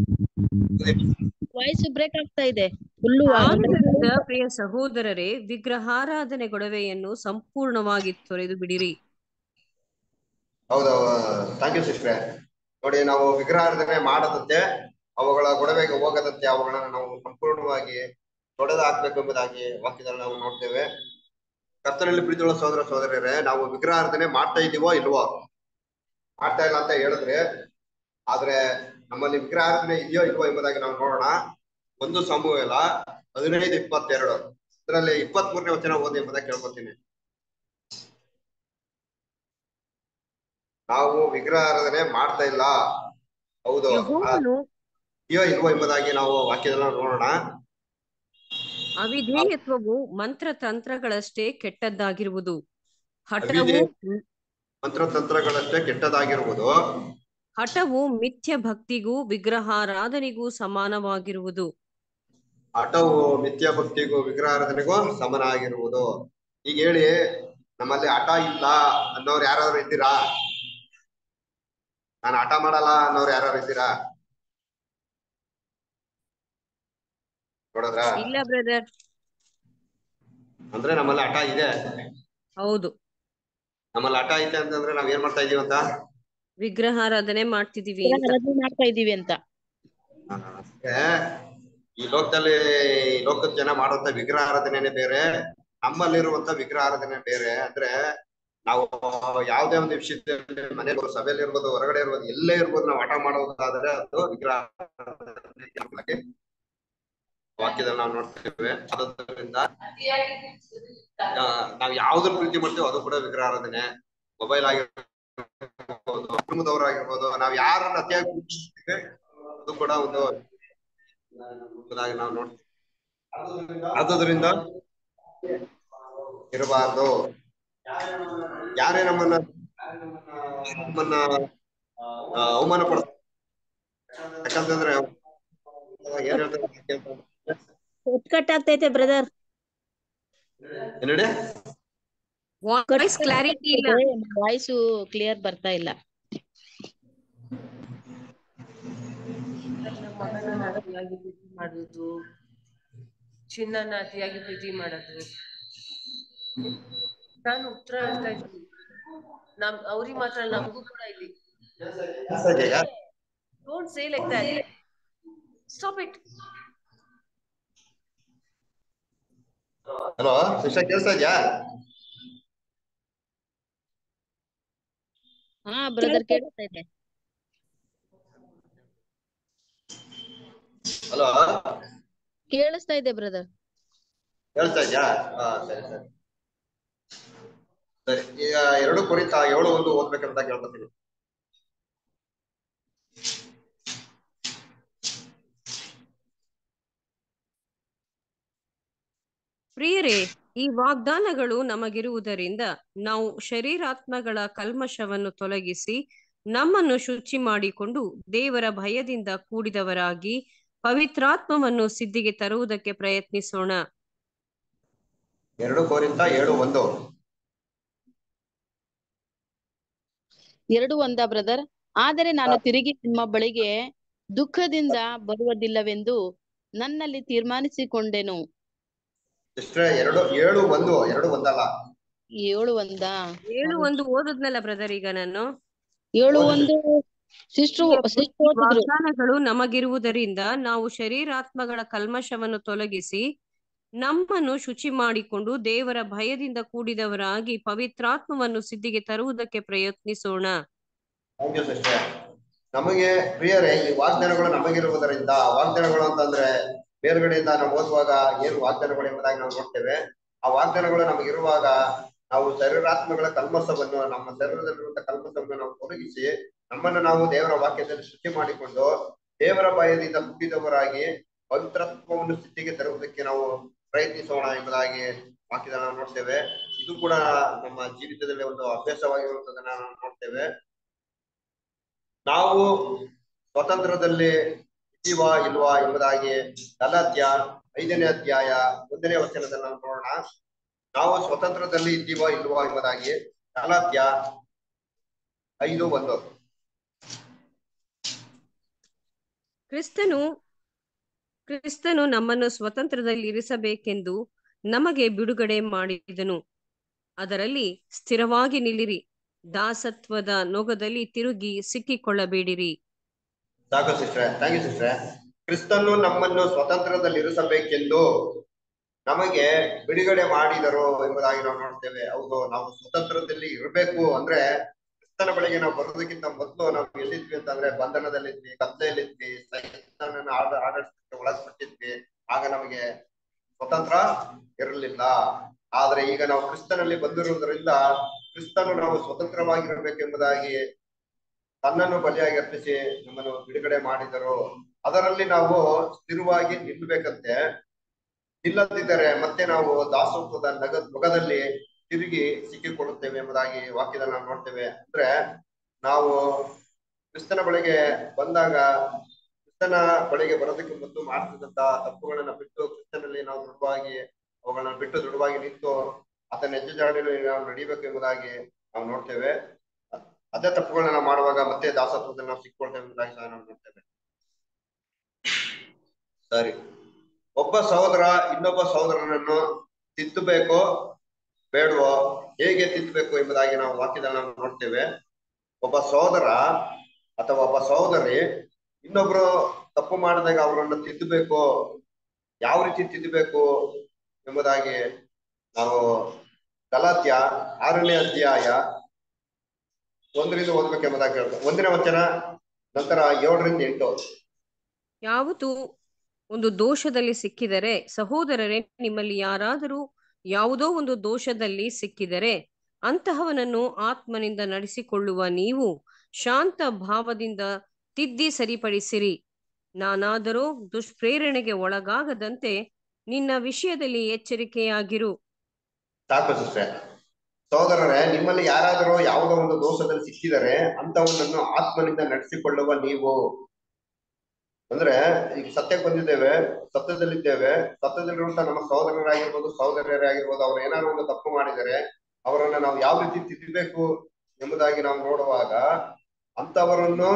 ವಾಯ್ಸ್ ಬ್ರೇಕ್ ಆಗ್ತಾ ಇದೆ ಫುಲ್ಲು ಆದುದರಿಂದ ಪ್ರಿಯ ಸಹೋದರರೇ ವಿಗ್ರಹಾರಾಧನೆ ಗೊಡವೆಯನ್ನು ಸಂಪೂರ್ಣವಾಗಿ ತೊರೆದು ಬಿಡಿರಿ ಹೌದು ಥ್ಯಾಂಕ್ ಯು ಸಿಸ್ಟ್ರೆ ನೋಡಿ ನಾವು ವಿಗ್ರಹಾರಾಧನೆ ಮಾಡದಂತೆ ಅವುಗಳ ಗೊಡವೆಗೆ ಹೋಗದಂತೆ ಅವುಗಳನ್ನ ನಾವು ಸಂಪೂರ್ಣವಾಗಿ ತೊಡೆದು ಹಾಕ್ಬೇಕು ಎಂಬುದಾಗಿ ವಾಕ್ಯದಲ್ಲಿ ನಾವು ನೋಡ್ತೇವೆ ಕರ್ತನಲ್ಲಿ ಪ್ರೀತಿಯುಳ್ಳ ಸಹೋದರ ಸಹೋದರಿಯರೇ ನಾವು ವಿಗ್ರಹಾರಾಧನೆ ಮಾಡ್ತಾ ಇದೀವೋ ಇಲ್ವೋ ಮಾಡ್ತಾ ಇಲ್ಲ ಅಂತ ಹೇಳಿದ್ರೆ ಆದ್ರೆ ನಮ್ಮಲ್ಲಿ ವಿಗ್ರಹಾರಾಧನೆ ಇದೆಯೋ ಇಲ್ವೋ ಎಂಬುದಾಗಿ ನಾವು ನೋಡೋಣ ಒಂದು ಸಮೂಹ ಹದಿನೈದು ಇಪ್ಪತ್ತೆರಡು ಇದರಲ್ಲಿ ಇಪ್ಪತ್ತ್ ಮೂರನೇ ವಚನ ಓದಿ ಎಂಬುದಾಗಿ ಕೇಳ್ಕೊತೀನಿ ನಾವು ವಿಗ್ರಹಾರಾಧನೆ ಮಾಡ್ತಾ ಇಲ್ಲ ಹೌದು ಯೆಹೋವನು ಇದೆಯೋ ಇಲ್ವೋ ಎಂಬುದಾಗಿ ನಾವು ವಾಕ್ಯದಲ್ಲಿ ನೋಡೋಣ ಅವಿಧೇಯತ್ವವು ಮಂತ್ರ ತಂತ್ರಗಳಷ್ಟೇ ಕೆಟ್ಟದ್ದಾಗಿರುವುದು ಹಠವು ಅವಿಧೇಯ- ಮಂತ್ರತಂತ್ರಗಳಷ್ಟೇ ಕೆಟ್ಟದಾಗಿರುವುದು ಹಠವು ಮಿಥ್ಯ ಭಕ್ತಿಗೂ ವಿಗ್ರಹಾರಾಧನೆಗೂ ಸಮಾನವಾಗಿರುವುದು ಹಠವು ಮಿಥ್ಯ ಭಕ್ತಿಗೂ ವಿಗ್ರಹಾರಾಧನೆಗೂ ಸಮನಾಗಿರುವುದು ಈಗ ಹೇಳಿ ನಮ್ಮಲ್ಲಿ ಹಠ ಇಲ್ಲ ಅನ್ನೋರು ಯಾರಾದ್ರು ಇದ್ದೀರಾ ನಾನು ಹಠ ಮಾಡಲ್ಲ ಅನ್ನೋರು ಯಾರು ಇದ್ದೀರಾ ನೋಡಿದ್ರ ಇಲ್ಲ ಬ್ರದರ್ ಅಂದ್ರೆ ನಮ್ಮಲ್ಲಿ ಹಠ ಇದೆ ಹೌದು ನಮ್ಮಲ್ಲಿ ಹಠ ಐತೆ ಅಂತಂದ್ರೆ ನಾವ್ ಏನ್ ಮಾಡ್ತಾ ಇದೀವಿ ಅಂತ ವಿಗ್ರಹಾರಾಧನೆ ಮಾಡ್ತಿದೀವಿ ಅಂತ ಆರಾಧನೆ ಮಾಡ್ತಾ ಇದೀವಿ ಅಂತ ಅಂದ್ರೆ ಈ ಲೋಕದಲ್ಲಿ ಈ ಲೋಕದ ಜನ ಮಾಡುವಂತ ವಿಗ್ರಹ ಆರಾಧನೆನೇ ಬೇರೆ ನಮ್ಮಲ್ಲಿರುವಂತ ವಿಗ್ರಹ ಆರಾಧನೆ ಬೇರೆ ಅಂದ್ರೆ ನಾವು ಯಾವುದೇ ಒಂದು ವಿಷಯದಲ್ಲಿ ಮನೆ ಸಭೆಯಲ್ಲಿ ಇರ್ಬೋದು ಹೊರಗಡೆ ಇರ್ಬೋದು ಎಲ್ಲೇ ಇರ್ಬೋದು ನಾವು ಹಠ ಮಾಡೋದಾದ್ರೆ ಅದು ವಿಗ್ರಹ ಆರಾಧನೆ. ವಾಕ್ಯದಲ್ಲಿ ನಾವು ನೋಡ್ತೇವೆ ಅದರಿಂದ ಆ, ನಾವ್ ಯಾವ್ದ್ರ ಪ್ರೀತಿ ಮಾಡ್ತೀವೋ ಅದು ಕೂಡ ವಿಗ್ರಹ ಆರಾಧನೆ ಮೊಬೈಲ್ ಆಗಿರ್ಬೋದು ಕುಟುಂಬದವರಾಗಿರ್ಬೋದು ನಾವ್ ಯಾರನ್ನ ಅತಿಯಾಗಿ ಪ್ರೀತಿಸ್ತೀವಿ ಅದು ಕೂಡ ಒಂದು ಎಂಬುದಾಗಿ ನಾವು ನೋಡ್ತೀವಿ ಆದುದರಿಂದ ಇರಬಾರ್ದು ಯಾರೇ ನಮ್ಮನ್ನ ನಮ್ಮನ್ನ ಆ, ಅವಮಾನ ಪಡ ಯಾಕಂತಂದ್ರೆ ಏನ್ ಹೇಳ್ತಾರೆ ಕಟ್ ಕಟ್ ಆಗ್ತೈತೆ ಬ್ರದರ್ ಏನ್ ಹೇಳಿ ವಾಯ್ಸ್ ಕ್ಲಾರಿಟಿ ಇಲ್ಲ ವಾಯ್ಸು ಕ್ಲಿಯರ್ ಬರ್ತಾ ಇಲ್ಲ ನನ್ನ ಮಗನನ್ನ ಅತಿಯಾಗಿ ಪ್ರೀತಿ ಮಾಡುವುದು ಚಿನ್ನನ ಅತಿಯಾಗಿ ಪ್ರೀತಿ ಮಾಡೋದು ನಾನು ಉತ್ತರ ಹೇಳ್ತಾ ಇದ್ದೀನಿ ನಮ್ ಅವ್ರಿಗೆ ಮಾತ್ರ ಅಲ್ಲ, ನಮಗೂ ಕೂಡ ಇಲ್ಲಿ don't say like that stop it hello ಶಿಕ್ಷ ಕೇಳಿಸ್ತಾ ಇದ್ಯಾ ಹಾ ಬ್ರದರ್ ಕೇಳ್ತಾ ಇದೆ ಹಲೋ ಕೇಳಿಸ್ತಾ ಇದೆ ಬ್ರದರ್ ಕೇಳಿಸ್ತಾ ಇದ್ಯಾ ಹಾ ಸರಿ ಸರಿ ಸರಿ ಈಗ ಎರಡು ಕುರಿತ ಏಳು ಒಂದು ಓದ್ಬೇಕಂತ ಕೇಳ್ಕೊತೀನಿ ಪ್ರಿಯರೇ ಈ ವಾಗ್ದಾನಗಳು ನಮಗಿರುವುದರಿಂದ ನಾವು ಶರೀರಾತ್ಮಗಳ ಕಲ್ಮಶವನ್ನು ತೊಲಗಿಸಿ ನಮ್ಮನ್ನು ಶುಚಿ ಮಾಡಿಕೊಂಡು ದೇವರ ಭಯದಿಂದ ಕೂಡಿದವರಾಗಿ ಪವಿತ್ರಾತ್ಮವನ್ನು ಸಿದ್ಧಿಗೆ ತರುವುದಕ್ಕೆ ಪ್ರಯತ್ನಿಸೋಣ ಎರಡು ಕೋರಿಂತ ಏಳು ಒಂದು ಎರಡು ಒಂದ ಬ್ರದರ್ ಆದರೆ ನಾನು ತಿರುಗಿ ನಿಮ್ಮ ಬಳಿಗೆ ದುಃಖದಿಂದ ಬರುವುದಿಲ್ಲವೆಂದು ನನ್ನಲ್ಲಿ ತೀರ್ಮಾನಿಸಿಕೊಂಡೆನು ಇಷ್ಟೇ ಎರಡು ಏಳು ಒಂದು ಎರಡು ಒಂದಲ್ಲ ಏಳು ಒಂದ ಏಳು ಒಂದು ಓದದ್ನಲ್ಲ ಬ್ರದರ್ ಈಗ ನಾನು ಏಳು ಒಂದು ಸಿಸ್ಟರ್ ಸಿಸ್ಟರ್ ಓದಿದ್ರು ವಾಗ್ದಾನಗಳು ನಮಗಿರುವುದರಿಂದ ನಾವು ಶರೀರಾತ್ಮಗಳ ಕಲ್ಮಶವನ್ನು ತೊಲಗಿಸಿ ನಮ್ಮನ್ನು ಶುಚಿ ಮಾಡಿಕೊಂಡು ದೇವರ ಭಯದಿಂದ ಕೂಡಿದವರಾಗಿ ಪವಿತ್ರಾತ್ಮವನ್ನು ಸಿದ್ಧಿಗೆ ತರುವುದಕ್ಕೆ ಪ್ರಯತ್ನಿಸೋಣ ಥ್ಯಾಂಕ್ ಯು ಸಿಸ್ಟರ್ ನಮಗೆ ಪ್ರಿಯರೇ ಈ ವಾಗ್ದಾನಗಳು ನಮಗಿರುವುದರಿಂದ ವಾಗ್ದಾನಗಳು ಅಂತಂದ್ರೆ ಬೇರ್ಗಡೆಯಿಂದ ನಾವು ಓದುವಾಗ ಏನು ವಾಗ್ದಾನಗಳು ಎಂಬುದಾಗಿ ನಾವು ನೋಡ್ತೇವೆ ಆ ವಾಗ್ದಾನಗಳು ನಮಗಿರುವಾಗ ನಾವು ಶರೀರಾತ್ಮಗಳ ಕಲ್ಮಸವನ್ನು ನಮ್ಮ ಶರೀರದಲ್ಲಿರುವಂತಹ ಕಲ್ಮಸವನ್ನು ನಾವು ತೊಲಗಿಸಿ ನಮ್ಮನ್ನು ನಾವು ದೇವರ ವಾಕ್ಯದಲ್ಲಿ ಶುಚಿ ಮಾಡಿಕೊಂಡು ದೇವರ ಭಯದಿಂದ ಹುಟ್ಟಿದವರಾಗಿ ಪವಿತ್ರತ್ವವನ್ನು ಸ್ಥಿತಿಗೆ ತರುವುದಕ್ಕೆ ನಾವು ಪ್ರಯತ್ನಿಸೋಣ ಎಂಬುದಾಗಿ ವಾಕ್ಯದಲ್ಲಿ ನಾವು ನೋಡ್ತೇವೆ ಇದು ಕೂಡ ನಮ್ಮ ಜೀವಿತದಲ್ಲಿ ಒಂದು ಅಭ್ಯಾಸವಾಗಿರುವಂತದನ್ನ ನಾವು ನೋಡ್ತೇವೆ ನಾವು ಸ್ವತಂತ್ರದಲ್ಲಿ ಇದ್ದೀವಾ ಇಲ್ವಾ ಎಂಬುದಾಗಿ ಗಲಾತ್ಯ ಐದನೇ ಅಧ್ಯಾಯ ಒಂದನೇ ವಚನದಲ್ಲಿ ನಾವು ನೋಡೋಣ ನಾವು ಸ್ವತಂತ್ರದಲ್ಲಿ ಇದ್ದೀವಾ ಇಲ್ವಾ ಎಂಬುದಾಗಿ ಗಲಾತ್ಯ ಐದು ಒಂದು ಕ್ರಿಸ್ತನು ಕ್ರಿಸ್ತನು ನಮ್ಮನ್ನು ಸ್ವತಂತ್ರದಲ್ಲಿ ಇರಿಸಬೇಕೆಂದು ನಮಗೆ ಬಿಡುಗಡೆ ಮಾಡಿದನು ಅದರಲ್ಲಿ ಸ್ಥಿರವಾಗಿ ನಿಲ್ಲಿರಿ ದಾಸತ್ವದ ನೊಗದಲ್ಲಿ ತಿರುಗಿ ಸಿಕ್ಕಿಕೊಳ್ಳಬೇಡಿರಿ ಸಾಕು ಸಿಸ್ಟ್ರೆ ಥ್ಯಾಂಕ್ ಯು ಸಿಸ್ಟ್ರೆ ಕ್ರಿಸ್ತನು ನಮ್ಮನ್ನು ಸ್ವತಂತ್ರದಲ್ಲಿ ಇರಿಸಬೇಕೆಂದು ನಮಗೆ ಬಿಡುಗಡೆ ಮಾಡಿದರು ಎಂಬುದಾಗಿ ನಾವು ನೋಡ್ತೇವೆ ಹೌದು ನಾವು ಸ್ವತಂತ್ರದಲ್ಲಿ ಇರಬೇಕು ಅಂದ್ರೆ ಕ್ರಿಸ್ತನ ಬಳಿಗೆ ನಾವು ಬರೋದಕ್ಕಿಂತ ಮೊದಲು ನಾವು ಎಲ್ಲಿದ್ವಿ ಅಂತಂದ್ರೆ ಬಂಧನದಲ್ಲಿದ್ವಿ ಕತ್ತಲೆಯಲ್ಲಿದ್ವಿ ಸೈತಾನನ ಆಡ ಆಡಳಿತಕ್ಕೆ ಒಳಪಟ್ಟಿದ್ವಿ ಆಗ ನಮಗೆ ಸ್ವತಂತ್ರ ಇರಲಿಲ್ಲ ಆದ್ರೆ ಈಗ ನಾವು ಕ್ರಿಸ್ತನಲ್ಲಿ ಬಂದಿರುವುದರಿಂದ ಕ್ರಿಸ್ತನು ನಾವು ಸ್ವತಂತ್ರವಾಗಿರಬೇಕೆಂಬುದಾಗಿ ತನ್ನನ್ನು ಬಲಿಯಾಗಿ ಅರ್ಪಿಸಿ ನಮ್ಮನ್ನು ಬಿಡುಗಡೆ ಮಾಡಿದರು ಅದರಲ್ಲಿ ನಾವು ಸ್ಥಿರವಾಗಿ ನಿಲ್ಲಬೇಕಂತೆ ನಿಲ್ಲದಿದ್ದರೆ ಮತ್ತೆ ನಾವು ದಾಸತ್ವದ ನಗ ನೊಗದಲ್ಲಿ ತಿರುಗಿ ಸಿಕ್ಕಿಕೊಳ್ಳುತ್ತೇವೆ ಎಂಬುದಾಗಿ ವಾಕ್ಯದಲ್ಲಿ ನಾವು ನೋಡ್ತೇವೆ ಅಂದ್ರೆ ನಾವು ಕ್ರಿಸ್ತನ ಬಳಿಗೆ ಬಂದಾಗ ಕ್ರಿಸ್ತನ ಬಳಿಗೆ ಬರೋದಕ್ಕೆ ಮೊದಲು ಮಾಡ್ತಿದ್ದಂತ ತಪ್ಪುಗಳನ್ನ ಬಿಟ್ಟು ಕ್ರಿಸ್ತನಲ್ಲಿ ನಾವು ದೃಢವಾಗಿ ಅವುಗಳನ್ನ ಬಿಟ್ಟು ದೃಢವಾಗಿ ನಿಂತು ಆತನ ಹೆಜ್ಜೆ ಜಾಡಿನಲ್ಲಿ ನಾವು ನಡಿಬೇಕು ಎಂಬುದಾಗಿ ನಾವು ನೋಡ್ತೇವೆ ಅದೇ ತಪ್ಪುಗಳನ್ನ ನಾವು ಮಾಡುವಾಗ ಮತ್ತೆ ದಾಸತ್ವದಲ್ಲಿ ನಾವು ಸಿಕ್ಕೊಳ್ತೇವೆ ಎಂಬುದಾಗಿ ಸಹ ನಾವು ನೋಡ್ತೇವೆ ಸರಿ ಒಬ್ಬ ಸಹೋದರ ಇನ್ನೊಬ್ಬ ಸಹೋದರನನ್ನು ತಿದ್ದಬೇಕೋ ಬೇಡವೋ ಹೇಗೆ ತಿದ್ದಬೇಕು ಎಂಬುದಾಗಿ ನಾವು ವಾಕ್ಯದಲ್ಲಿ ನಾವು ನೋಡ್ತೇವೆ ಒಬ್ಬ ಸಹೋದರ ಅಥವಾ ಒಬ್ಬ ಸಹೋದರಿ ಇನ್ನೊಬ್ರು ತಪ್ಪು ಮಾಡಿದಾಗ ಅವರನ್ನು ತಿದ್ದಬೇಕು ಯಾವ ರೀತಿ ತಿದ್ದಬೇಕು ಎಂಬುದಾಗಿ ನಾವು ಗಲಾತ್ಯ ಆರನೇ ಅಧ್ಯಾಯ ಒಂದರಿಂದ ಓದ್ಬೇಕೆಂಬುದಾಗಿ ಹೇಳ್ತಾರೆ ಒಂದನೇ ವಚನ ನಂತರ ಏಳರಿಂದ ಎಂಟು ಯಾವುದು ಒಂದು ದೋಷದಲ್ಲಿ ಸಿಕ್ಕಿದರೆ ಸಹೋದರರೇ ನಿಮ್ಮಲ್ಲಿ ಯಾರಾದರೂ ಯಾವುದೋ ಒಂದು ದೋಷದಲ್ಲಿ ಸಿಕ್ಕಿದರೆ ಅಂತಹವನನ್ನು ಆತ್ಮನಿಂದ ನಡೆಸಿಕೊಳ್ಳುವ ನೀವು ಶಾಂತ ಭಾವದಿಂದ ತಿದ್ದಿ ಸರಿಪಡಿಸಿರಿ ನಾನಾದರೋ ದುಷ್ಪ್ರೇರಣೆಗೆ ಒಳಗಾಗದಂತೆ ನಿನ್ನ ವಿಷಯದಲ್ಲಿ ಎಚ್ಚರಿಕೆಯಾಗಿರು ಸಾಕು ಸಿಸ್ಟರ್ ಸಹೋದರರೇ ನಿಮ್ಮಲ್ಲಿ ಯಾರಾದರೂ ಯಾವುದೋ ಒಂದು ದೋಷದಲ್ಲಿ ಸಿಕ್ಕಿದರೆ ಅಂತವನನ್ನು ಆತ್ಮನಿಂದ ನಡೆಸಿಕೊಳ್ಳುವ ನೀವು ಅಂದ್ರೆ ಈಗ ಸತ್ಯಕ್ಕೆ ಬಂದಿದ್ದೇವೆ ಸತ್ಯದಲ್ಲಿದ್ದೇವೆ ಸತ್ಯದಲ್ಲಿರುವಂತ ನಮ್ಮ ಸಹೋದರರಾಗಿರ್ಬೋದು ಸಹೋದರಿಯರೇ ಆಗಿರ್ಬೋದು ಅವ್ರು ಏನಾದ್ರು ಒಂದು ತಪ್ಪು ಮಾಡಿದರೆ ಅವರನ್ನ ನಾವು ಯಾವ ರೀತಿ ತಿದ್ದಬೇಕು ಎಂಬುದಾಗಿ ನಾವು ನೋಡುವಾಗ ಅಂತವರನ್ನು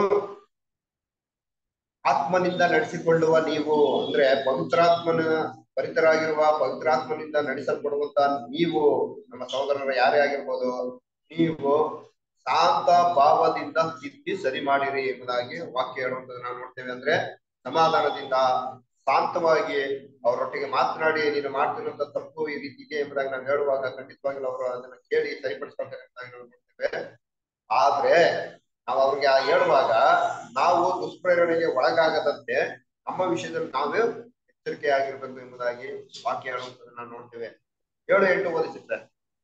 ಆತ್ಮನಿಂದ ನಡೆಸಿಕೊಳ್ಳುವ ನೀವು ಅಂದ್ರೆ ಪವಿತ್ರಾತ್ಮನ ಪರಿತರಾಗಿರುವ ಪವಿತ್ರಾತ್ಮನಿಂದ ನಡೆಸಲ್ಪಡುವಂತ ನೀವು ನಮ್ಮ ಸಹೋದರರು ಯಾರೇ ಆಗಿರ್ಬೋದು ನೀವು ಶಾಂತ ಭಾವದಿಂದ ತಿದ್ದಿ ಸರಿ ಮಾಡಿರಿ ಎಂಬುದಾಗಿ ವಾಕ್ಯ ಹೇಳುವಂತದ್ದು ನಾವು ನೋಡ್ತೇವೆ ಅಂದ್ರೆ ಸಮಾಧಾನದಿಂದ ಶಾಂತವಾಗಿ ಅವರೊಟ್ಟಿಗೆ ಮಾತನಾಡಿ ನೀನು ಮಾಡ್ತಿರುವಂತ ತಪ್ಪು ಈ ರೀತಿ ಇದೆ ಎಂಬುದಾಗಿ ನಾವು ಹೇಳುವಾಗ ಖಂಡಿತವಾಗ್ಲೂ ಅವರು ಅದನ್ನ ಕೇಳಿ ಸರಿಪಡಿಸ್ಕೊಳ್ತಾರೆ ಎಂಬುದಾಗಿ ನಾವು ನೋಡ್ತೇವೆ ಆದ್ರೆ ನಾವು ಅವ್ರಿಗೆ ಆ ಹೇಳುವಾಗ ನಾವು ದುಷ್ಪ್ರೇರಣೆಗೆ ಒಳಗಾಗದಂತೆ ನಮ್ಮ ವಿಷಯದಲ್ಲಿ ನಾವೇ ಎಚ್ಚರಿಕೆ ಆಗಿರ್ಬೇಕು ಎಂಬುದಾಗಿ ವಾಕ್ಯ ಹೇಳುವಂತದ್ದು ನಾವು ನೋಡ್ತೇವೆ ಏಳು ಎಂಟು ಓದಿಸಿದ್ರೆ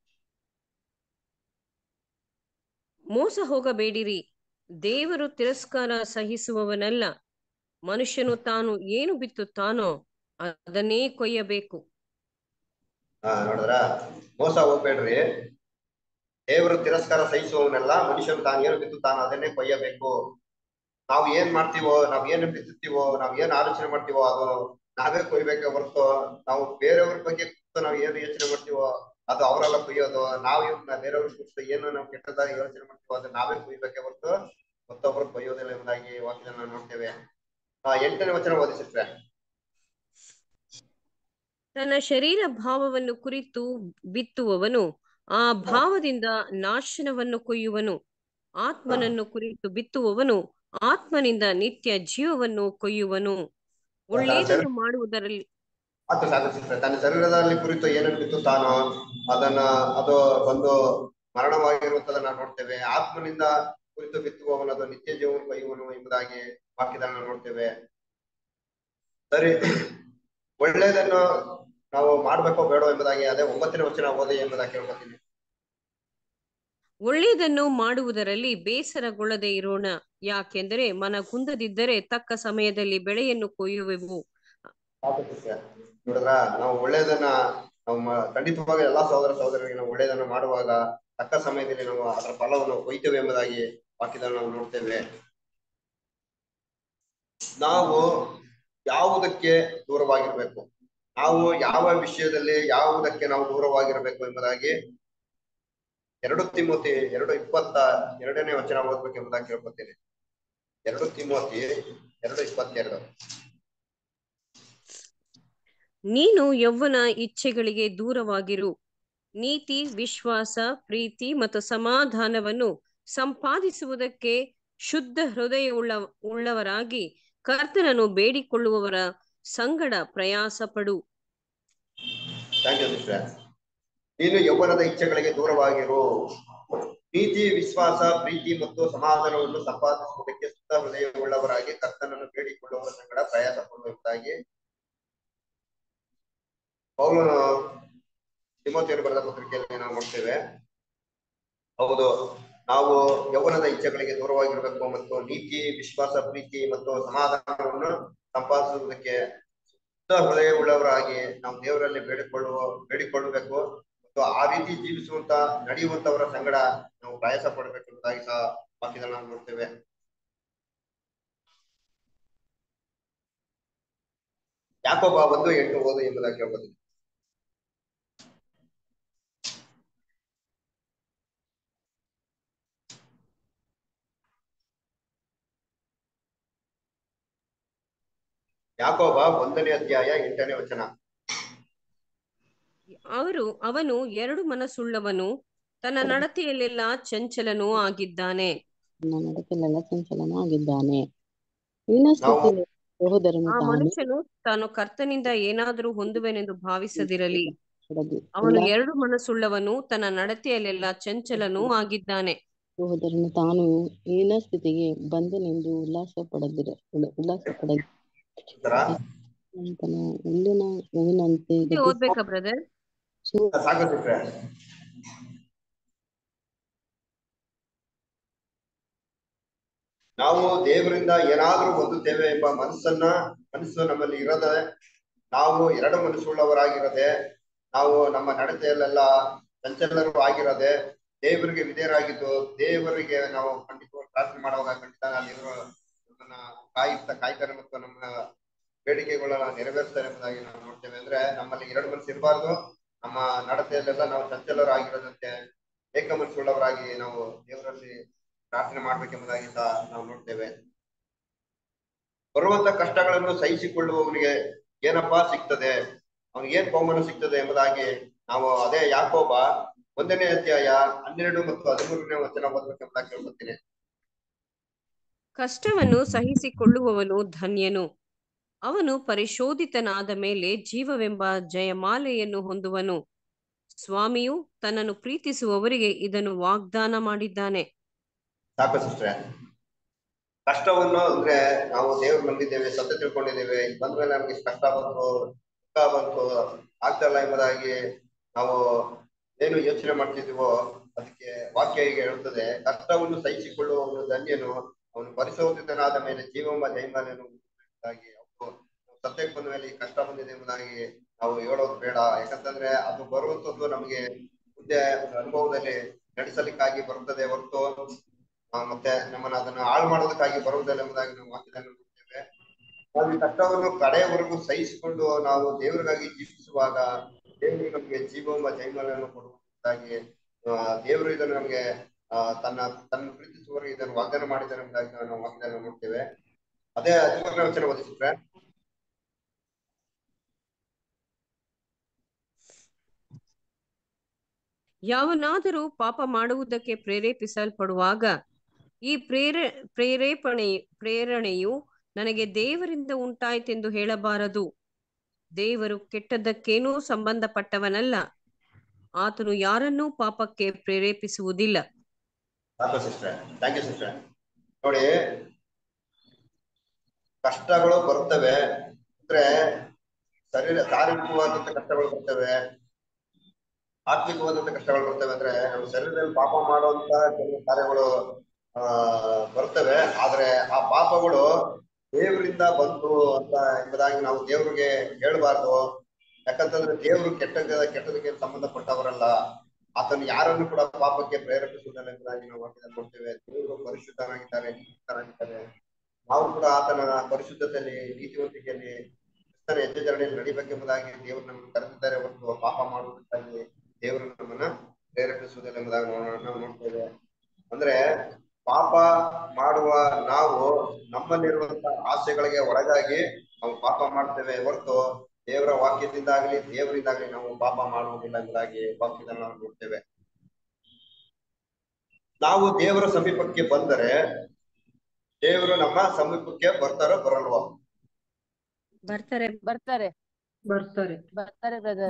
ಮೋಸ ಹೋಗಬೇಡಿರಿ ದೇವರು ತಿರಸ್ಕಾರ ಸಹಿಸುವವನಲ್ಲ ಮನುಷ್ಯನು ತಾನು ಏನು ಬಿತ್ತುತ್ತಾನೋ ಅದನ್ನೇ ಕೊಯ್ಯಬೇಕು ಹಾ ನೋಡಿದ್ರ ಮೋಸ ಹೋಗ್ಬೇಡ್ರಿ ದೇವರು ತಿರಸ್ಕಾರ ಸಹಿಸುವವನೆಲ್ಲ ಮನುಷ್ಯನು ತಾನು ಏನು ಬಿತ್ತುತ್ತಾನೋ ಅದನ್ನೇ ಕೊಯ್ಯಬೇಕು ನಾವು ಏನ್ ಮಾಡ್ತೀವೋ ನಾವ್ ಏನ್ ಬಿತ್ತುತ್ತೀವೋ ನಾವ್ ಏನ್ ಆಲೋಚನೆ ಮಾಡ್ತೀವೋ ಅದು ನಾವೇ ಕೊಯ್ಬೇಕೆ ಹೊರತು ನಾವು ಬೇರೆಯವ್ರ ಬಗ್ಗೆ ಕೂತು ನಾವು ಏನು ಯೋಚನೆ ಮಾಡ್ತೀವೋ ಅದು ಅವರೆಲ್ಲ ಕೊಯ್ಯೋದು ನಾವು ಇವ್ರನ್ನ ಬೇರೆಯವ್ರ ಕೂತು ಏನು ನಾವು ಕೆಟ್ಟದಾಗಿ ಯೋಚನೆ ಮಾಡ್ತೀವೋ ಅದು ನಾವೇ ಕೊಯ್ಬೇಕೆ ಹೊರತು ಮತ್ತೊಬ್ರು ಕೊಯ್ಯೋದಿಲ್ಲ ಎಂಬುದಾಗಿ ವಾಕ್ಯದಲ್ಲಿ ನಾವು ನೋಡ್ತೇವೆ ಆ ಎಂಟನೇ ವಚನ ಓದಿಸಿದ್ರೆ ತನ್ನ ಶರೀರ ಭಾವವನ್ನು ಕುರಿತು ಬಿತ್ತುವವನು ಆ ಭಾವದಿಂದ ನಾಶನವನ್ನು ಕೊಯ್ಯುವನು ಆತ್ಮನನ್ನು ಕುರಿತು ಬಿತ್ತುವವನು ಆತ್ಮನಿಂದ ನಿತ್ಯ ಜೀವವನ್ನು ಕೊಯ್ಯುವನು ಒಳ್ಳೆಯದನ್ನು ಮಾಡುವುದರಲ್ಲಿ ಆತ ಸಾಧಿಸುತ್ತೆ ತನ್ನ ಶರೀರದಲ್ಲಿ ಕುರಿತು ಏನನ್ನು ಬಿತ್ತುತ್ತಾನೋ ಅದನ್ನ ಅದು ಒಂದು ಮರಣವಾಗಿರುವಂತದನ್ನ ನೋಡ್ತೇವೆ ಆತ್ಮನಿಂದ ಕುರಿತು ಬಿತ್ತುವವನು ಅದು ನಿತ್ಯ ಜೀವನ ಕೊಯ್ಯುವನು ಎಂಬುದಾಗಿ ವಾಕ್ಯದಲ್ಲಿ ನಾವು ನೋಡ್ತೇವೆ ಸರಿ ಒಳ್ಳೆಯದನ್ನು ನಾವು ಮಾಡ್ಬೇಕೋ ಬೇಡೋ ಎಂಬುದಾಗಿ ಅದೇ ಒಂಬತ್ತನೇ ವಚನ ಓದಿ ಎಂಬುದಾಗಿ ಕೇಳ್ಕೊತೀನಿ ಒಳ್ಳೆಯದನ್ನು ಮಾಡುವುದರಲ್ಲಿ ಬೇಸರಗೊಳ್ಳದೆ ಇರೋಣ ಯಾಕೆಂದರೆ ಮನಗುಂದದಿದ್ದರೆ ತಕ್ಕ ಸಮಯದಲ್ಲಿ ಬೆಳೆಯನ್ನು ಕೊಯ್ಯುವೆವು ಸಾಧಿಸುತ್ತೆ ನೋಡಿದ್ರ ನಾವು ಒಳ್ಳೆಯದನ್ನ ನಾವು ಮ- ಖಂಡಿತವಾಗಿ ಎಲ್ಲಾ ಸಹೋದರ ಸಹೋದರರಿಗೆ ನಾವು ಒಳ್ಳೆಯದನ್ನ ಮಾಡುವಾಗ ತಕ್ಕ ಸಮಯದಲ್ಲಿ ನಾವು ಅದರ ಫಲವನ್ನು ಕೊಯ್ತೇವೆ ಎಂಬುದಾಗಿ ವಾಕ್ಯದಲ್ಲಿ ನಾವು ನೋಡ್ತೇವೆ ನಾವು ಯಾವುದಕ್ಕೆ ದೂರವಾಗಿರ್ಬೇಕು ನಾವು ಯಾವ ವಿಷಯದಲ್ಲಿ ಯಾವುದಕ್ಕೆ ನಾವು ದೂರವಾಗಿರ್ಬೇಕು ಎಂಬುದಾಗಿ ಎರಡು ತಿಮೋತಿ ಎರಡು ಇಪ್ಪತ್ತ ಎರಡನೇ ವಚನ ಓದ್ಬೇಕು ಎಂಬುದಾಗಿ ಕೇಳ್ಕೊತೀನಿ ಎರಡು ತಿಮೋತಿ ಎರಡು ಇಪ್ಪತ್ತೆರಡು ನೀನು ಯೌವನ ಇಚ್ಛೆಗಳಿಗೆ ದೂರವಾಗಿರು ನೀತಿ ವಿಶ್ವಾಸ ಪ್ರೀತಿ ಮತ್ತು ಸಮಾಧಾನವನ್ನು ಸಂಪಾದಿಸುವುದಕ್ಕೆ ಶುದ್ಧ ಹೃದಯವುಳ್ಳ ಉಳ್ಳವರಾಗಿ ಕರ್ತನನ್ನು ಬೇಡಿಕೊಳ್ಳುವವರ ಸಂಗಡ ಪ್ರಯಾಸ ಪಡು ಥ್ಯಾಂಕ್ ಯು ಸಿಸ್ಟರ್ ನೀನು ಯೌವನದ ಇಚ್ಛೆಗಳಿಗೆ ದೂರವಾಗಿರು ನೀತಿ ವಿಶ್ವಾಸ ಪ್ರೀತಿ ಮತ್ತು ಸಮಾಧಾನವನ್ನು ಸಂಪಾದಿಸುವುದಕ್ಕೆ ಶುದ್ಧ ಹೃದಯವುಳ್ಳವರಾಗಿ ಕರ್ತನನ್ನು ಬೇಡಿಕೊಳ್ಳುವ ಸಂಗಡ ಪ್ರಯಾಸ ಪಡುವುದಾಗಿ ಪೌಲನು ತಿಮೋತಿಯರು ಬರೆದ ಪತ್ರಿಕೆಯಲ್ಲಿ ನಾವು ನೋಡ್ತೇವೆ ಹೌದು ನಾವು ಯೌವನದ ಇಚ್ಛೆಗಳಿಗೆ ದೂರವಾಗಿರಬೇಕು ಮತ್ತು ನೀತಿ ವಿಶ್ವಾಸ ಪ್ರೀತಿ ಮತ್ತು ಸಮಾಧಾನವನ್ನು ಸಂಪಾದಿಸುವುದಕ್ಕೆ ಶುದ್ಧ ಹೃದಯವುಳ್ಳವರಾಗಿ ನಾವು ದೇವರಲ್ಲಿ ಬೇಡಿಕೊಳ್ಳುವ ಬೇಡಿಕೊಳ್ಳಬೇಕು ಮತ್ತು ಆ ರೀತಿ ಜೀವಿಸುವಂತ ನಡೆಯುವಂತವರ ಸಂಗಡ ನಾವು ಪ್ರಯಾಸ ಪಡಬೇಕು ಎಂಬುದಾಗಿ ಸಹ ವಾಕ್ಯದಲ್ಲಿ ನಾವು ನೋಡ್ತೇವೆ ಯಾಕೊಬ್ಬ ಒಂದು ಎಂಟು ಓದು ಎಂಬುದಾಗಿ ಕೇಳ್ಬೋದು ಯಾಕೋಬ ಒಂದನೇ ಅಧ್ಯಾಯ ಎಂಟನೇ ವಚನ ಅವರು ಅವನು ಎರಡು ಮನಸ್ಸುಳ್ಳವನು ತನ್ನ ನಡತೆಯಲ್ಲೆಲ್ಲ ಚಂಚಲನೂ ಆಗಿದ್ದಾನೆ ನನ್ನ ನಡತೆಯಲ್ಲೆಲ್ಲ ಚಂಚಲನೂ ಆಗಿದ್ದಾನೆ ಇವನ ಸ್ಥಿತಿ ಸಹೋದರನು ಆ ತಾನು ಮನುಷ್ಯನು ತಾನು ಕರ್ತನಿಂದ ಏನಾದರೂ ಹೊಂದುವೆನೆಂದು ಭಾವಿಸದಿರಲಿ ಪಡೆದು ಅವನು ಎರಡು ಮನಸ್ಸುಳ್ಳವನು ತನ್ನ ನಡತೆಯಲ್ಲೆಲ್ಲ ಚಂಚಲನೂ ಆಗಿದ್ದಾನೆ ಸಹೋದರನು ತಾನು ಹೀನ ಸ್ಥಿತಿಗೆ ಬಂದನೆಂದು ಉಲ್ಲಾಸ ಪಡದಿರ ಉಲ್ಲ- ಉಲ್ಲಾಸ ಪಡ ಉತ್ತರ ತನ್ನ ಹುಲ್ಲಿನ ಹೂವಿನಂತೆ ಇದು ಓದ್ಬೇಕಾ ಬ್ರದರ್ ಸು- ಸಾಗುತ್ತಿದ್ರೆ ನಾವು ದೇವರಿಂದ ಏನಾದ್ರೂ ಹೊಂದುತ್ತೇವೆ ಎಂಬ ಮನಸ್ಸನ್ನ ಮನಸ್ಸು ನಮ್ಮಲ್ಲಿ ಇರದೆ ನಾವು ಎರಡು ಮನಸ್ಸುಳ್ಳವರಾಗಿರದೆ ನಾವು ನಮ್ಮ ನಡತೆಯಲ್ಲೆಲ್ಲ ಚಂಚಲರು ಆಗಿರದೆ ದೇವರಿಗೆ ವಿಧೇಯರಾಗಿದ್ದು ದೇವರಿಗೆ ನಾವು ಖಂಡಿತವಾಗಿ ಪ್ರಾರ್ಥನೆ ಮಾಡುವಾಗ ಖಂಡಿತ ದೇವರು ನಮ್ಮನ್ನ ಕಾಯುತ್ತಾ ಕಾಯ್ತಾರೆ ಮತ್ತು ನಮ್ಮ ಬೇಡಿಕೆಗಳನ್ನ ನೆರವೇರಿಸ್ತಾರೆ ಎಂಬುದಾಗಿ ನಾವು ನೋಡ್ತೇವೆ ಅಂದ್ರೆ ನಮ್ಮಲ್ಲಿ ಎರಡು ಮನಸ್ಸು ಇರಬಾರ್ದು ನಮ್ಮ ನಡತೆಯಲ್ಲೆಲ್ಲ ನಾವು ಚಂಚಲರಾಗಿರೋದಂತೆ ಏಕ ಮನಸ್ಸುಳ್ಳವರಾಗಿ ನಾವು ದೇವರಲ್ಲಿ ಪ್ರಾರ್ಥನೆ ಮಾಡ್ಬೇಕೆಂಬುದಾಗಿ ಸಹ ನಾವು ನೋಡ್ತೇವೆ ಬರುವಂತ ಕಷ್ಟಗಳನ್ನು ಸಹಿಸಿಕೊಳ್ಳುವವನಿಗೆ ಏನಪ್ಪಾ ಸಿಗ್ತದೆ ಅವನಿಗೆ ಏನ್ ಬಹುಮಾನ ಸಿಗ್ತದೆ ಎಂಬುದಾಗಿ ನಾವು ಅದೇ ಯಾಕೋಬ ಒಂದನೇ ಅಧ್ಯಾಯ ಹನ್ನೆರಡು ಮತ್ತು ಹದಿಮೂರನೇ ವಚನ ಓದಬೇಕೆಂಬುದಾಗಿ ಕೇಳ್ಕೊತೀನಿ ಕಷ್ಟವನ್ನು ಸಹಿಸಿಕೊಳ್ಳುವವನು ಧನ್ಯನು ಅವನು ಪರಿಶೋಧಿತನಾದ ಮೇಲೆ ಜೀವವೆಂಬ ಜಯಮಾಲೆಯನ್ನು ಹೊಂದುವನು ಸ್ವಾಮಿಯು ತನ್ನನ್ನು ಪ್ರೀತಿಸುವವರಿಗೆ ಇದನ್ನು ವಾಗ್ದಾನ ಮಾಡಿದ್ದಾನೆ ಸಾಕು ಸಿಸ್ಟ್ರೆ ಕಷ್ಟವನ್ನು ಅಂದ್ರೆ ನಾವು ದೇವ್ರು ನಂಬಿದ್ದೇವೆ ಸತ್ಯ ತಿಳ್ಕೊಂಡಿದ್ದೇವೆ ಇಲ್ಲಿ ಬಂದ್ಮೇಲೆ ನಮ್ಗೆ ಇಷ್ಟ್ ಕಷ್ಟ ಬಂತು ದುಃಖ ಬಂತು ಆಗ್ತಲ್ಲ ಎಂಬುದಾಗಿ ನಾವು ಏನು ಯೋಚನೆ ಮಾಡ್ತಿದೀವೋ ಅದಕ್ಕೆ ವಾಕ್ಯ ಹೀಗೆ ಹೇಳುತ್ತದೆ ಕಷ್ಟವನ್ನು ಸಹಿಸಿಕೊಳ್ಳುವವನು ಧನ್ಯನು ಅವನು ಪರಿಶೋಧಿತನಾದ ಮೇಲೆ ಜೀವಮ್ಮ ಜೈಮಾಲೆಯನ್ನು ಎಂಬುದಾಗಿ ಅವರು ಸತ್ಯಕ್ಕೆ ಬಂದ ಮೇಲೆ ಈ ಕಷ್ಟ ಬಂದಿದೆ ಎಂಬುದಾಗಿ ನಾವು ಹೇಳೋದು ಬೇಡ ಯಾಕಂತಂದ್ರೆ ಅದು ಬರುವಂತದ್ದು ನಮಗೆ ಮುಂದೆ ಒಂದು ಅನುಭವದಲ್ಲಿ ನಡೆಸಲಿಕ್ಕಾಗಿ ಬರುತ್ತದೆ ಹೊರತು ಆ, ಮತ್ತೆ ನಮ್ಮನ್ನ ಅದನ್ನ ಹಾಳು ಮಾಡೋದಕ್ಕಾಗಿ ಬರುವುದಿಲ್ಲ ಎಂಬುದಾಗಿ ನಾವು ವಾಕ್ಯದಲ್ಲಿ ನೋಡ್ತೇವೆ ನಾವು ಈ ಕಷ್ಟವನ್ನು ಕಡೆಯವರೆಗೂ ಸಹಿಸಿಕೊಂಡು ನಾವು ದೇವರಿಗಾಗಿ ಜೀವಿಸುವಾಗ ದೇವರು ನಮಗೆ ಜೀವವ ಜೈಮಲನ್ನು ಕೊಡುವುದಾಗಿ ಆ, ದೇವರು ಇದನ್ನು ನಮಗೆ ಆ, ತನ್ನ ತನ್ನ ಪ್ರೀತಿಸುವವರಿಗೆ ಇದನ್ನು ವಾಗ್ದಾನ ಮಾಡಿದ್ದಾರೆ ಎಂಬುದಾಗಿ ನಾವು ವಾಕ್ಯದಲ್ಲಿ ನೋಡ್ತೇವೆ ಅದೇ ಹದಿಮೂರನೇ ವಚನ ಓದಿಸಿದ್ರೆ ಯಾವನಾದರೂ ಪಾಪ ಮಾಡುವುದಕ್ಕೆ ಪ್ರೇರೇಪಿಸಲ್ಪಡುವಾಗ ಈ ಪ್ರೇರ ಪ್ರೇರೇಪಣೆ ಪ್ರೇರಣೆಯು ನನಗೆ ದೇವರಿಂದ ಉಂಟಾಯ್ತೆಂದು ಹೇಳಬಾರದು ದೇವರು ಕೆಟ್ಟದ್ದಕ್ಕೇನೂ ಸಂಬಂಧಪಟ್ಟವನಲ್ಲ ಆತನು ಯಾರನ್ನೂ ಪಾಪಕ್ಕೆ ಪ್ರೇರೇಪಿಸುವುದಿಲ್ಲ ಸಾಕು ಸಿಸ್ಟರ್ ಥ್ಯಾಂಕ್ ಯು ಸಿಸ್ಟರ್ ನೋಡಿ ಕಷ್ಟಗಳು ಬರ್ತವೆ ಅಂದ್ರೆ ಶರೀರ ಶಾರೀರಿಕವಾದಂತ ಕಷ್ಟಗಳು ಬರ್ತವೆ ಆತ್ಮಿಕವಾದಂತ ಕಷ್ಟಗಳು ಬರ್ತವೆ ಅಂದ್ರೆ ನಮ್ಮ ಶರೀರದಲ್ಲಿ ಪಾಪ ಮಾಡುವಂತ ಕೆಲವು ಕಾರ್ಯಗಳು ಆ ಬರ್ತವೆ ಆದ್ರೆ ಆ ಪಾಪಗಳು ದೇವರಿಂದ ಬಂತು ಅಂತ ಎಂಬುದಾಗಿ ನಾವು ದೇವ್ರಿಗೆ ಹೇಳ್ಬಾರ್ದು ಯಾಕಂತಂದ್ರೆ ದೇವರು ಕೆಟ್ಟ ಕೆಟ್ಟದಕ್ಕೆ ಸಂಬಂಧಪಟ್ಟವರಲ್ಲ ಆತನು ಯಾರನ್ನು ಕೂಡ ಪಾಪಕ್ಕೆ ಪ್ರೇರೇಪಿಸುವುದಿಲ್ಲ ಎಂಬುದಾಗಿ ನಾವು ವಾಕ್ಯದಲ್ಲಿ ನೋಡ್ತೇವೆ ದೇವರು ಪರಿಶುದ್ಧನಾಗಿದ್ದಾರೆ ನೀತಿವಂತರಾಗಿದ್ದಾರೆ ನಾವು ಕೂಡ ಆತನ ಪರಿಶುದ್ಧತೆಯಲ್ಲಿ ನೀತಿವಂತಿಕೆಯಲ್ಲಿ ಕ್ರಿಸ್ತನ ಹೆಜ್ಜೆಜರಣಿಯಲ್ಲಿ ನಡಿಬೇಕೆಂಬುದಾಗಿ ದೇವರು ನಮ್ಮನ್ನು ಕರೆದಿದ್ದಾರೆ ಹೊರತು ಪಾಪ ಮಾಡುವುದಕ್ಕಾಗಿ ದೇವರು ನಮ್ಮನ್ನ ಪ್ರೇರೇಪಿಸುವುದಿಲ್ಲ ಎಂಬುದಾಗಿ ನಾವು ನಾವು ನೋಡ್ತೇವೆ ಅಂದ್ರೆ ಪಾಪ ಮಾಡುವ ನಾವು ನಮ್ಮಲ್ಲಿರುವಂತಹ ಆಸೆಗಳಿಗೆ ಒಳಗಾಗಿ ನಾವು ಪಾಪ ಮಾಡ್ತೇವೆ ಹೊರತು ದೇವರ ವಾಕ್ಯದಿಂದಾಗಲಿ ದೇವರಿಂದಾಗಲಿ ನಾವು ಪಾಪ ಮಾಡುವುದಿಲ್ಲ ಎಂಬುದಾಗಿ ವಾಕ್ಯದಲ್ಲಿ ನಾವು ನೋಡ್ತೇವೆ ನಾವು ದೇವರ ಸಮೀಪಕ್ಕೆ ಬಂದರೆ ದೇವರು ನಮ್ಮ ಸಮೀಪಕ್ಕೆ ಬರ್ತಾರೋ ಬರಲ್ವೋ ಬರ್ತಾರೆ ಬರ್ತಾರೆ ಬರ್ತಾರೆ ಬರ್ತಾರೆ ಬ್ರದರ್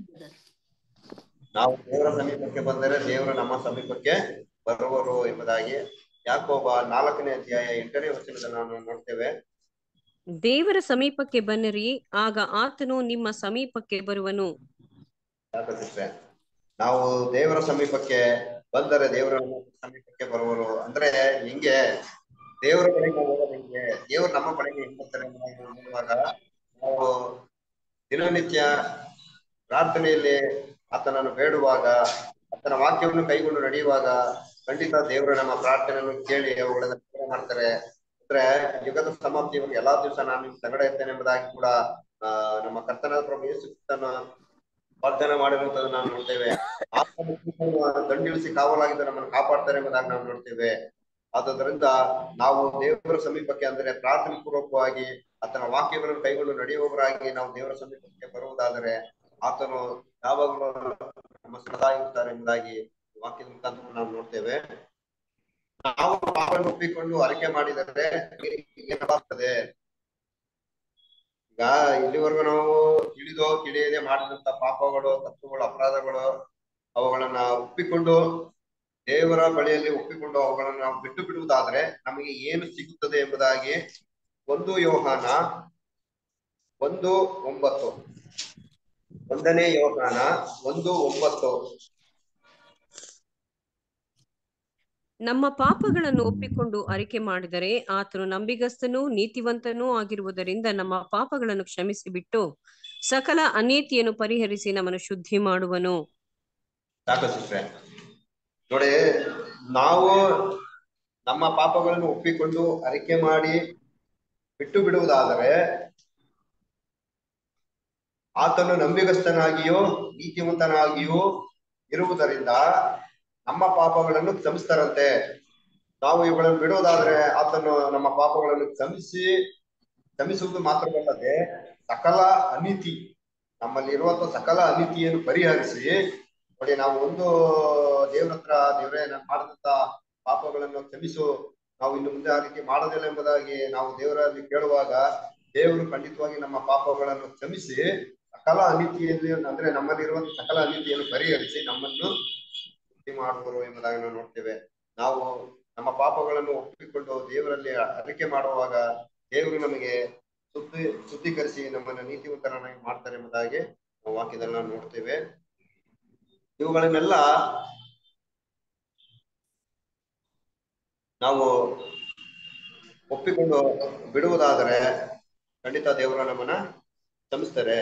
ನಾವು ದೇವರ ಸಮೀಪಕ್ಕೆ ಬಂದರೆ ದೇವರು ನಮ್ಮ ಸಮೀಪಕ್ಕೆ ಬರುವರು ಎಂಬುದಾಗಿ ಯಾಕೋಬ ನಾಲ್ಕನೇ ಅಧ್ಯಾಯ ಎಂಟನೇ ವಚನದಲ್ಲಿ ನಾವು ನೋಡ್ತೇವೆ ದೇವರ ಸಮೀಪಕ್ಕೆ ಬನ್ನಿರಿ ಆಗ ಆತನು ನಿಮ್ಮ ಸಮೀಪಕ್ಕೆ ಬರುವನು ಯಾಕಂದ್ರೆ ನಾವು ದೇವರ ಸಮೀಪಕ್ಕೆ ಬಂದರೆ ದೇವರ ಸಮೀಪಕ್ಕೆ ಬರುವರು ಅಂದ್ರೆ ಹಿಂಗೆ ದೇವರ ಕಡೆಗೆ ಹೋಗೋದು ಹಿಂಗೆ ದೇವರು ನಮ್ಮ ಕಡೆಗೆ ಹೆಂಗ್ ಬರ್ತಾರೆ ಎಂಬುದಾಗಿ ನಾವು ನೋಡುವಾಗ ನಾವು ದಿನನಿತ್ಯ ಪ್ರಾರ್ಥನೆಯಲ್ಲಿ ಆತನನ್ನು ಬೇಡುವಾಗ ಆತನ ವಾಕ್ಯವನ್ನು ಕೈಗೊಂಡು ನಡೆಯುವಾಗ ಖಂಡಿತ ದೇವರು ನಮ್ಮ ಪ್ರಾರ್ಥನೆಯನ್ನು ಕೇಳಿ ಅವುಗಳನ್ನ ಪೂರ್ಣ ಮಾಡ್ತಾರೆ ಅಂದ್ರೆ ಯುಗದ ಸಮಾಪ್ತಿಯವರೆಗೆ ಎಲ್ಲಾ ದಿವಸ ನಾನು ನಿಮ್ ಸಂಗಡ ಇರ್ತೇನೆ ಎಂಬುದಾಗಿ ಕೂಡ ಆ ನಮ್ಮ ಕರ್ತನಾದ ಪ್ರಭು ಯೇಸು ಕ್ರಿಸ್ತನ ವಾಗ್ದಾನ ಮಾಡಿರುವಂತದ್ದು ನಾವು ನೋಡ್ತೇವೆ ಆತನ ದಂಡಿಳಿಸಿ ಕಾವಲಾಗಿದ್ದ ನಮ್ಮನ್ನು ಕಾಪಾಡ್ತಾರೆ ಎಂಬುದಾಗಿ ನಾವು ನೋಡ್ತೇವೆ ಆದುದರಿಂದ ನಾವು ದೇವರ ಸಮೀಪಕ್ಕೆ ಅಂದರೆ ಪ್ರಾರ್ಥನೆ ಪೂರ್ವಕವಾಗಿ ಆತನ ವಾಕ್ಯಗಳನ್ನು ಕೈಗೊಂಡು ನಡೆಯುವವರಾಗಿ ನಾವು ದೇವರ ಸಮೀಪಕ್ಕೆ ಬರುವುದಾದರೆ ಆತನು ಯಾವಾಗಲೂ ನಮ್ಮ ಸದಾ ಇರ್ತಾರೆ ಎಂಬುದಾಗಿ ವಾಕ್ಯದ ಮುಖಾಂತರ ನಾವು ನೋಡ್ತೇವೆ ನಾವು ಪಾಪವನ್ನು ಒಪ್ಪಿಕೊಂಡು ಅರಿಕೆ ಮಾಡಿದರೆ ಏನಾಗ್ತದೆ ಈಗ ಇಲ್ಲಿವರೆಗೂ ನಾವು ತಿಳಿದೋ ತಿಳಿಯದೆ ಮಾಡಿದಂತ ಪಾಪಗಳು ತಪ್ಪುಗಳು ಅಪರಾಧಗಳು ಅವುಗಳನ್ನ ಒಪ್ಪಿಕೊಂಡು ದೇವರ ಬಳಿಯಲ್ಲಿ ಒಪ್ಪಿಕೊಂಡು ಅವುಗಳನ್ನು ನಾವು ಬಿಟ್ಟು ಬಿಡುವುದಾದ್ರೆ ನಮಗೆ ಏನು ಸಿಗುತ್ತದೆ ಎಂಬುದಾಗಿ ಒಂದು ಯೋಹಾನ ಒಂದು ಒಂಬತ್ತು ಒಂದನೇ ಯೋಹಾನ ಒಂದು ಒಂಬತ್ತು ನಮ್ಮ ಪಾಪಗಳನ್ನು ಒಪ್ಪಿಕೊಂಡು ಅರಿಕೆ ಮಾಡಿದರೆ ಆತನು ನಂಬಿಗಸ್ತನೂ ನೀತಿವಂತನೂ ಆಗಿರುವುದರಿಂದ ನಮ್ಮ ಪಾಪಗಳನ್ನು ಕ್ಷಮಿಸಿ ಬಿಟ್ಟು ಸಕಲ ಅನೀತಿಯನ್ನು ಪರಿಹರಿಸಿ ನಮ್ಮನ್ನು ಶುದ್ಧಿ ಮಾಡುವನು ಸಾಕು ಸಿಸ್ಟ್ರೆ ನೋಡಿ ನಾವು ನಮ್ಮ ಪಾಪಗಳನ್ನು ಒಪ್ಪಿಕೊಂಡು ಅರಿಕೆ ಮಾಡಿ ಬಿಟ್ಟು ಬಿಡುವುದಾದರೆ ಆತನು ನಂಬಿಗಸ್ತನಾಗಿಯೋ ನೀತಿವಂತನಾಗಿಯೋ ಇರುವುದರಿಂದ ನಮ್ಮ ಪಾಪಗಳನ್ನು ಕ್ಷಮಿಸ್ತಾರಂತೆ ನಾವು ಇವುಗಳನ್ನು ಬಿಡುವುದಾದ್ರೆ ಆತನು ನಮ್ಮ ಪಾಪಗಳನ್ನು ಕ್ಷಮಿಸಿ ಕ್ಷಮಿಸುವುದು ಮಾತ್ರವಲ್ಲದೆ ಸಕಲ ಅನೀತಿ ನಮ್ಮಲ್ಲಿ ಇರುವಂತ ಸಕಲ ಅನೀತಿಯನ್ನು ಪರಿಹರಿಸಿ ನೋಡಿ ನಾವು ಒಂದು ದೇವ್ರ ಹತ್ರ ದೇವರೇ ನಾನು ಮಾಡಿದಂತ ಪಾಪಗಳನ್ನು ಕ್ಷಮಿಸು ನಾವು ಇನ್ನು ಮುಂದೆ ಆ ರೀತಿ ಮಾಡೋದಿಲ್ಲ ಎಂಬುದಾಗಿ ನಾವು ದೇವರಲ್ಲಿ ಕೇಳುವಾಗ ದೇವರು ಖಂಡಿತವಾಗಿ ನಮ್ಮ ಪಾಪಗಳನ್ನು ಕ್ಷಮಿಸಿ ಸಕಲ ಅನೀತಿಯಲ್ಲಿ ಅಂದ್ರೆ ನಮ್ಮಲ್ಲಿರುವಂತ ಸಕಲ ಅನೀತಿಯನ್ನು ಪರಿಹರಿಸಿ ನಮ್ಮನ್ನು ಶುದ್ಧಿ ಮಾಡುವರು ಎಂಬುದಾಗಿ ನಾವು ನೋಡ್ತೇವೆ ನಾವು ನಮ್ಮ ಪಾಪಗಳನ್ನು ಒಪ್ಪಿಕೊಂಡು ದೇವರಲ್ಲಿ ಅರಿಕೆ ಮಾಡುವಾಗ ದೇವರು ನಮಗೆ ಶುದ್ಧಿ ಶುದ್ಧೀಕರಿಸಿ ನಮ್ಮನ್ನು ನೀತಿವಂತರನ್ನಾಗಿ ಮಾಡ್ತಾರೆ ಎಂಬುದಾಗಿ ನಾವು ವಾಕ್ಯದಲ್ಲಿ ನಾವು ನೋಡ್ತೇವೆ ಇವುಗಳನ್ನೆಲ್ಲ ನಾವು ಒಪ್ಪಿಕೊಂಡು ಬಿಡುವುದಾದರೆ ಖಂಡಿತ ದೇವರು ನಮ್ಮನ್ನ ಕ್ಷಮಿಸ್ತಾರೆ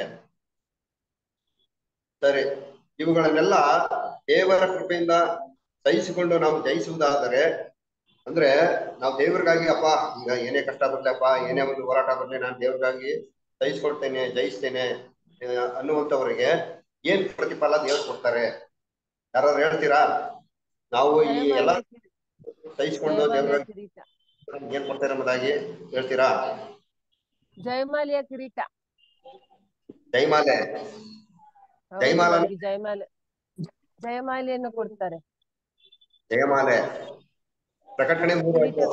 ಸರಿ ಇವುಗಳನ್ನೆಲ್ಲ ದೇವರ ಕೃಪೆಯಿಂದ ಸಹಿಸಿಕೊಂಡು ನಾವು ಜಯಿಸುವುದಾದರೆ ಅಂದ್ರೆ ನಾವು ದೇವರಿಗಾಗಿ ಅಪ್ಪ ಈಗ ಏನೇ ಕಷ್ಟ ಬರ್ಲಿ ಅಪ್ಪ ಏನೇ ಒಂದು ಹೋರಾಟ ಬರ್ಲಿ ನಾನು ದೇವರಿಗಾಗಿ ಸಹಿಸ್ಕೊಳ್ತೇನೆ ಜಯಿಸ್ತೇನೆ ಆ, ಅನ್ನುವಂಥವರಿಗೆ ಏನ್ ಪ್ರತಿಫಲ ದೇವ್ರು ಕೊಡ್ತಾರೆ ಯಾರಾದ್ರು ಹೇಳ್ತೀರಾ ನಾವು ಈ ಎಲ್ಲ ಸಹಿಸ್ಕೊಂಡು ದೇವ್ರ ಕಿರೀಟ ಏನ್ ಕೊಡ್ತಾರೆ ಎಂಬುದಾಗಿ ಹೇಳ್ತೀರಾ ಜಯಮಾಲಿಯ ಕಿರೀಟ ಜೈಮಾಲೆ ಹೌದು, ಜಯಮಾಲ ಅವ್ರಿಗೆ ಜಯಮಾಲೆ ಜಯಮಾಲೆಯನ್ನು ಕೊಡ್ತಾರೆ ಜಯಮಾಲೆ ಪ್ರಕಟಣೆ ಮೂರು ಐದು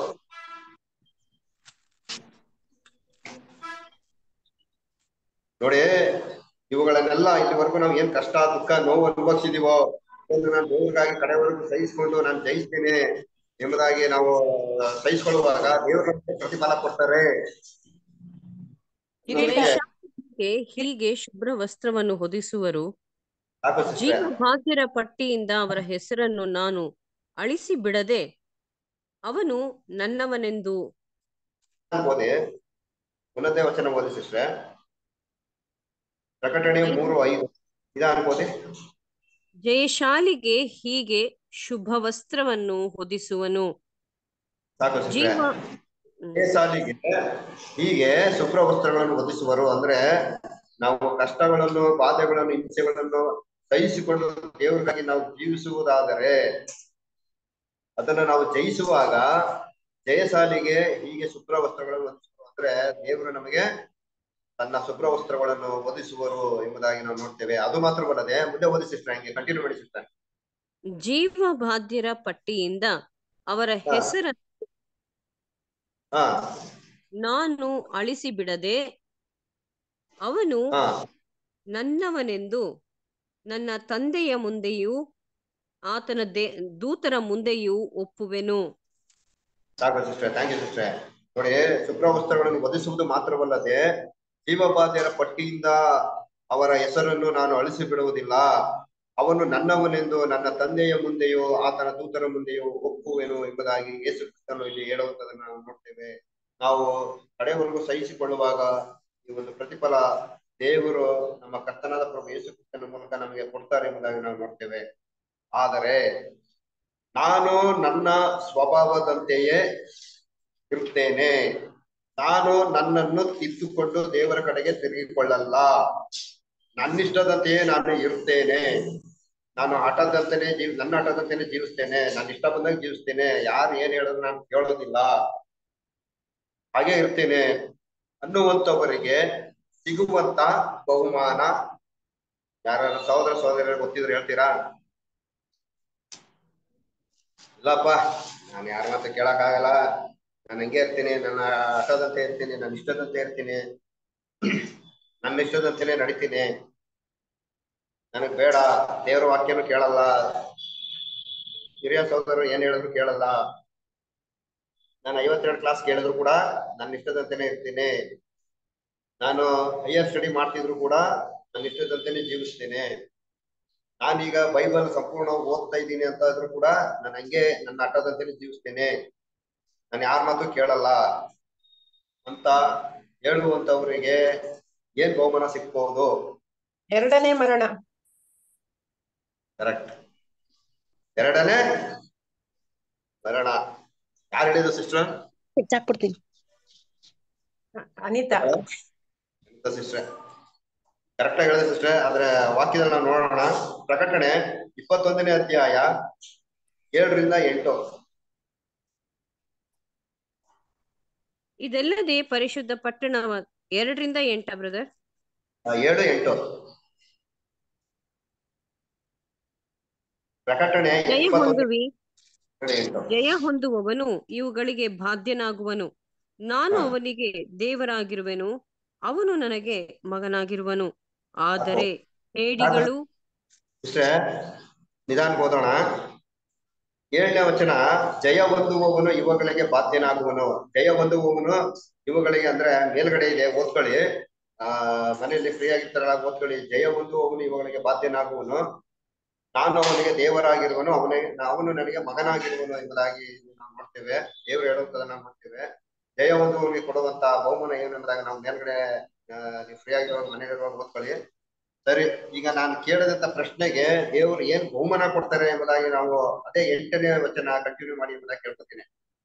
ನೋಡಿ ಇವುಗಳನ್ನೆಲ್ಲ ಇಲ್ಲಿವರೆಗೂ ನಾವು ಏನ್ ಕಷ್ಟ ದುಃಖ ನೋವು ಅನುಭವಿಸಿದೀವೋ ಅದನ್ನ ನಾನು ದೇವ್ರಿಗಾಗಿ ಕಡೆವರೆಗೂ ಸಹಿಸ್ಕೊಂಡು ನಾನು ಜಯಿಸ್ತೇನೆ ಎಂಬುದಾಗಿ ನಾವು ಸಹಿಸ್ಕೊಳ್ಳುವಾಗ ದೇವರು ನಮಗೆ ಪ್ರತಿಫಲ ಕೊಡ್ತಾರೆ ಜಯಶಾಲಿಗೆ ಹೀಗೆ ಶುಭ್ರ ವಸ್ತ್ರವನ್ನು ಹೊದಿಸುವರು ಸಾಕು sister. ಜೀವಭಾಗ್ಯರ ಪಟ್ಟಿಯಿಂದ ಅವರ ಹೆಸರನ್ನು ನಾನು ಅಳಿಸಿ ಬಿಡದೆ ಅವನು ನನ್ನವನೆಂದು ಓದಿ ಉನ್ನತ ವಚನ ಓದಿ ಸಿಸ್ಟ್ರೆ ಪ್ರಕಟಣೆ ಮೂರು ಐದು ಇದ ಅನ್ಬೋದಿ ಜಯಶಾಲಿಗೆ ಹೀಗೆ ಶುಭ ವಸ್ತ್ರವನ್ನು ಹೊದಿಸುವನು ಸಾಕು ಜೀವ ಸಿಸ್ಟ್ರೆ ಸಾಲಿಗೆ ಹೀಗೆ ಶುಭ್ರ ವಸ್ತ್ರಗಳನ್ನು ಹೊದಿಸುವರು ಅಂದ್ರೆ ನಾವು ಕಷ್ಟಗಳನ್ನು ಬಾಧೆಗಳನ್ನು ಹಿಂಸೆಗಳನ್ನು ಸಹಿಸಿಕೊಂಡು ದೇವರಿಗಾಗಿ ನಾವು ಜೀವಿಸುವುದಾದರೆ ಅದನ್ನ ನಾವು ಜಯಿಸುವಾಗ ಜಯಶಾಲಿಗೆ ಹೀಗೆ ಶುಭ್ರ ವಸ್ತ್ರಗಳನ್ನು ಹೊದಿಸುವರು ಅಂದ್ರೆ ದೇವರು ನಮಗೆ ತನ್ನ ಶುಭ್ರ ವಸ್ತ್ರಗಳನ್ನು ಒದಿಸುವರು ಎಂಬುದಾಗಿ ನಾವು ನೋಡ್ತೇವೆ ಅದು ಮಾತ್ರವಲ್ಲದೆ ಮುಂದೆ ಓದಿಸಿಸ್ತಾರೆ ಹಂಗೆ ಕಂಟಿನ್ಯೂ ಮಾಡಿ sister. ಜೀವಬಾಧ್ಯರ ಪಟ್ಟಿಯಿಂದ ಅವರ ಹಾ. ಹೆಸರ ಹಾ ನಾನು ಅಳಿಸಿ ಬಿಡದೆ ಅವನು ಹಾ ನನ್ನವನೆಂದು ನನ್ನ ತಂದೆಯ ಮುಂದೆಯೂ ಆತನ ದೇ ದೂತರ ಮುಂದೆಯೂ ಒಪ್ಪುವೆನು ಸಾಕು ಸಿಸ್ಟರ್ ಥ್ಯಾಂಕ್ ಯು ಸಿಸ್ಟರ್ ನೋಡಿ ಶುಭ್ರ ವಸ್ತ್ರಗಳನ್ನು ಒದಿಸುವುದು ಮಾತ್ರವಲ್ಲದೆ ಜೀವಬಾಧ್ಯರ ಪಟ್ಟಿಯಿಂದ ಅವರ ಹೆಸರನ್ನು ನಾನು ಅಳಿಸಿ ಬಿಡುವುದಿಲ್ಲ ಅವನು ನನ್ನವನೆಂದು ನನ್ನ ತಂದೆಯ ಮುಂದೆಯೋ ಆತನ ದೂತರ ಮುಂದೆಯೋ ಒಪ್ಪುವೆನು ಎಂಬುದಾಗಿ ಯೇಸು ಕ್ರಿಸ್ತನು ಇಲ್ಲಿ ಹೇಳುವಂತದನ್ನು ನಾವು ನೋಡ್ತೇವೆ ನಾವು ಕಡೆವರೆಗೂ ಸಹಿಸಿಕೊಳ್ಳುವಾಗ ಈ ಒಂದು ಪ್ರತಿಫಲ ದೇವರು ನಮ್ಮ ಕರ್ತನಾದ ಪ್ರಭು ಯೇಸು ಕ್ರಿಸ್ತನ ಮೂಲಕ ನಮಗೆ ಕೊಡ್ತಾರೆ ಎಂಬುದಾಗಿ ನಾವು ನೋಡ್ತೇವೆ ಆದರೆ ನಾನು ನನ್ನ ಸ್ವಭಾವದಂತೆಯೇ ಇರುತ್ತೇನೆ ನಾನು ನನ್ನನ್ನು ತಿದ್ದುಕೊಂಡು ದೇವರ ಕಡೆಗೆ ತಿರುಗಿಕೊಳ್ಳಲ್ಲ ನನ್ನಿಷ್ಟದಂತೆಯೇ ನಾನು ಇರುತ್ತೇನೆ ನಾನು ಹಠದಂತೆನೆ ಜೀವ ನನ್ನ ಹಠದಂತೆನೆ ಜೀವಿಸ್ತೇನೆ ನಾನು ಇಷ್ಟ ಬಂದಾಗ ಜೀವಿಸ್ತೇನೆ ಯಾರು ಏನ್ ಹೇಳಿದ್ರು ನಾನು ಕೇಳೋದಿಲ್ಲ ಹಾಗೆ ಇರ್ತೇನೆ ಅನ್ನುವಂಥವರಿಗೆ ಸಿಗುವಂತ ಬಹುಮಾನ ಯಾರ ಸಹೋದರ ಸಹೋದರರು ಗೊತ್ತಿದ್ರೆ ಹೇಳ್ತೀರಾ ಇಲ್ಲಪ್ಪ ನಾನು ಯಾರ ಮಾತು ಕೇಳಕ್ಕಾಗಲ್ಲ ನಾನು ಹಂಗೆ ಇರ್ತೀನಿ ನನ್ನ ಹಠದಂತೆ ಇರ್ತೀನಿ ನನ್ನ ಇಷ್ಟದಂತೆ ಇರ್ತೀನಿ ನನ್ನ ಇಷ್ಟದಂತೆನೆ ನಡಿತೀನಿ ನನಗ್ ಬೇಡ ದೇವರ ವಾಕ್ಯನು ಕೇಳಲ್ಲ ಹಿರಿಯ ಸಹೋದರರು ಏನ್ ಹೇಳಿದ್ರು ಕೇಳಲ್ಲ ನಾನು ಐವತ್ತೆರಡು ಕ್ಲಾಸ್ ಕೇಳಿದ್ರು ಕೂಡ ನನ್ನ ಇಷ್ಟದಂತೆನೆ ಇರ್ತೀನಿ ನಾನು ಹೈಯರ್ ಸ್ಟಡಿ ಮಾಡ್ತಿದ್ರು ಕೂಡ ನನ್ನ ಇಷ್ಟದಂತೆನೆ ಜೀವಿಸ್ತೇನೆ ನಾನೀಗ ಬೈಬಲ್ ಸಂಪೂರ್ಣ ಓದ್ತಾ ಇದ್ದೀನಿ ಅಂತ ಆದ್ರೂ ಕೂಡ ನಾನು ಹಂಗೆ ನನ್ನ ಹಠದಂತೆನೆ ಜೀವಿಸ್ತೇನೆ ನಾನು ಯಾರ ಮಾತು ಕೇಳಲ್ಲ ಅಂತ ಹೇಳುವಂತವರಿಗೆ ಏನ್ ಬಹುಮಾನ ಸಿಗ್ಬಹುದು ಎರಡನೇ ಮರಣ ಕರೆಕ್ಟ್ ಎರಡನೇ ಮರಣ ಯಾರು ಹೇಳಿದ್ರು ಸಿಸ್ಟರ್ ಹೆಚ್ಚಾಕ್ಬಿಡ್ತೀನಿ ಅನಿತಾ ಸಿಸ್ಟರ್ ಕರೆಕ್ಟ್ ಆಗಿ ಹೇಳಿದೆ ಸಿಸ್ಟರ್ ಆದ್ರೆ ವಾಕ್ಯದಲ್ಲಿ ನಾವು ನೋಡೋಣ ಪ್ರಕಟಣೆ ಇಪ್ಪತ್ತೊಂದನೇ ಅಧ್ಯಾಯ ಏಳರಿಂದ ಎಂಟು ಇದಲ್ಲದೆ ಪರಿಶುದ್ಧ ಪಟ್ಟಣ ಎರಡರಿಂದ ಎಂಟ ಬ್ರದರ್ ಆ, ಏಳು ಎಂಟು ಪ್ರಕಟಣೆ ಜಯ ಇಪ್ಪತ್ತೊಂದನೇ ಹೊಂದುವಿ ಎಂಟು ಜಯ ಹೊಂದುವವನು ಇವುಗಳಿಗೆ ಬಾಧ್ಯನಾಗುವನು ನಾನು ಹಾ. ಅವನಿಗೆ ದೇವರಾಗಿರುವೆನು ಅವನು ನನಗೆ ಮಗನಾಗಿರುವನು ಆದರೆ ಹೇಡಿಗಳು ಸಿಸ್ಟರ್ ನಿಧಾನಕ್ಕೆ ಓದೋಣ ಏಳನೇ ವಚನ ಜಯ ಹೊಂದುವವನು ಇವುಗಳಿಗೆ ಬಾಧ್ಯನಾಗುವನು ಜಯ ಹೊಂದುವವನು ಇವುಗಳಿಗೆ ಅಂದ್ರೆ ಮೇಲ್ಗಡೆ ಇದೆ ಓದ್ಕೊಳ್ಳಿ ಆ ಮನೆಯಲ್ಲಿ ಫ್ರೀ ಆಗಿರ್ತಾರಲ್ಲ ಓದ್ಕೊಳ್ಳಿ ಜಯ ಹೊಂದುವವನು ಇವುಗಳಿಗೆ ಬಾಧ್ಯನಾಗುವನು ನಾನು ಅವನಿಗೆ ದೇವರಾಗಿರುವನು ಅವನಿಗೆ ಅವನು ನನಗೆ ಮಗನಾಗಿರುವನು ಎಂಬುದಾಗಿ ನಾವು ನೋಡ್ತೇವೆ ದೇವರು ಹೇಳುವುದನ್ನ ನಾವು ನೋಡ್ತೇವೆ ಜಯ ಹೊಂದುವವನಿಗೆ ಕೊಡುವಂತ ಬಹುಮಾನ ಏನು ಎಂಬುದಾಗಿ ನಾವು ಮೇಲ್ಗಡೆ ನೀವು ಫ್ರೀ ಆಗಿರುವಾಗ ಮನೆಯಲ್ಲಿರುವಾಗ ಓದ್ಕೊಳ್ಳಿ ಸರಿ ಈಗ ನಾನು ಕೇಳಿದಂತ ಪ್ರಶ್ನೆಗೆ ದೇವರು ಏನ್ ಬಹುಮಾನ ಕೊಡ್ತಾರೆ ಎಂಬುದಾಗಿ ನಾವು ಅದೇ ಎಂಟನೇ ವಚನ ಕಂಟಿನ್ಯೂ ಮಾಡಿ ಎಂಬುದಾಗಿ ಕೇಳ್ಕೊತೀನಿ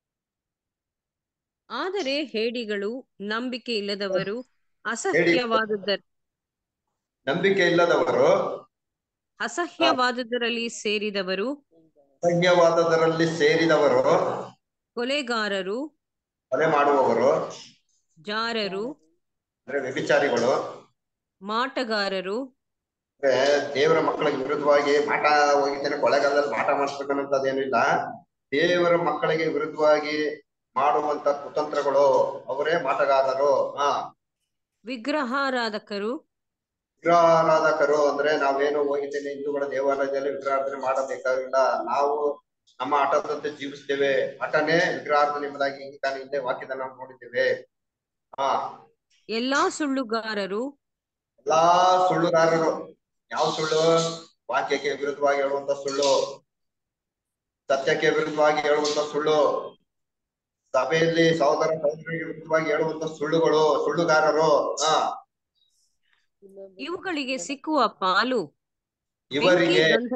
ಆದರೆ ಹೇಡಿಗಳು ನಂಬಿಕೆ ಇಲ್ಲದವರು ಅಸಹ್ಯವಾದುದರ ನಂಬಿಕೆ ಇಲ್ಲದವರು ಅಸಹ್ಯವಾದುದರಲ್ಲಿ ಸೇರಿದವರು ಅಸಹ್ಯವಾದದರಲ್ಲಿ ಸೇರಿದವರು ಕೊಲೆಗಾರರು ಕೊಲೆ ಮಾಡುವವರು ಜಾರರು ಅಂದ್ರೆ ವ್ಯಭಿಚಾರಿಗಳು ಮಾಟಗಾರರು ಅಂದ್ರೆ ದೇವರ ಮಕ್ಕಳಿಗೆ ವಿರುದ್ಧವಾಗಿ ಮಾಟ ಹೋಗಿದ್ದೇನೆ ಕೊಳೆಗಾಲದಲ್ಲಿ ಮಾಟ ಮಾಡಿಸ್ಬೇಕನ್ನೋದೇನಿಲ್ಲ ದೇವರ ಮಕ್ಕಳಿಗೆ ವಿರುದ್ಧವಾಗಿ ಮಾಡುವಂತ ಕುತಂತ್ರಗಳು ಅವರೇ ಮಾಟಗಾರರು ಹಾ ವಿಗ್ರಹಾರಾಧಕರು ವಿಗ್ರಹಾರಾಧಕರು ಅಂದ್ರೆ ನಾವೇನು ಹೋಗಿದ್ದೇನೆ ಹಿಂದೂಗಳ ದೇವಾಲಯದಲ್ಲಿ ವಿಗ್ರಹಾರಾಧನೆ ಮಾಡಬೇಕಾಗಿಲ್ಲ ನಾವು ನಮ್ಮ ಹಠದಂತೆ ಜೀವಿಸ್ತೇವೆ ಹಠನೇ ವಿಗ್ರಹಾರಾಧನೆ ಎಂಬುದಾಗಿ ಈಗ ತಾನೇ ಹಿಂದೆ ವಾಕ್ಯದಲ್ಲಿ ನಾವು ನೋಡಿದ್ದೇವೆ ಹಾ ಎಲ್ಲಾ ಸುಳ್ಳುಗಾರರು ಎಲ್ಲಾ ಸುಳ್ಳುಗಾರರು ಯಾವ ಸುಳ್ಳು ವಾಕ್ಯಕ್ಕೆ ವಿರುದ್ಧವಾಗಿ ಹೇಳುವಂತ ಸುಳ್ಳು ಸತ್ಯಕ್ಕೆ ವಿರುದ್ಧವಾಗಿ ಹೇಳುವಂತ ಸುಳ್ಳು ಸಭೆಯಲ್ಲಿ ಸಹೋದರ ಸಹೋದರಿಗೆ ವಿರುದ್ಧವಾಗಿ ಹೇಳುವಂತ ಸುಳ್ಳುಗಳು ಸುಳ್ಳುಗಾರರು ಹಾ ಇವುಗಳಿಗೆ ಸಿಕ್ಕುವ ಪಾಲು ಬೆಂಕಿ ಇವರಿಗೆ ಗಂಧ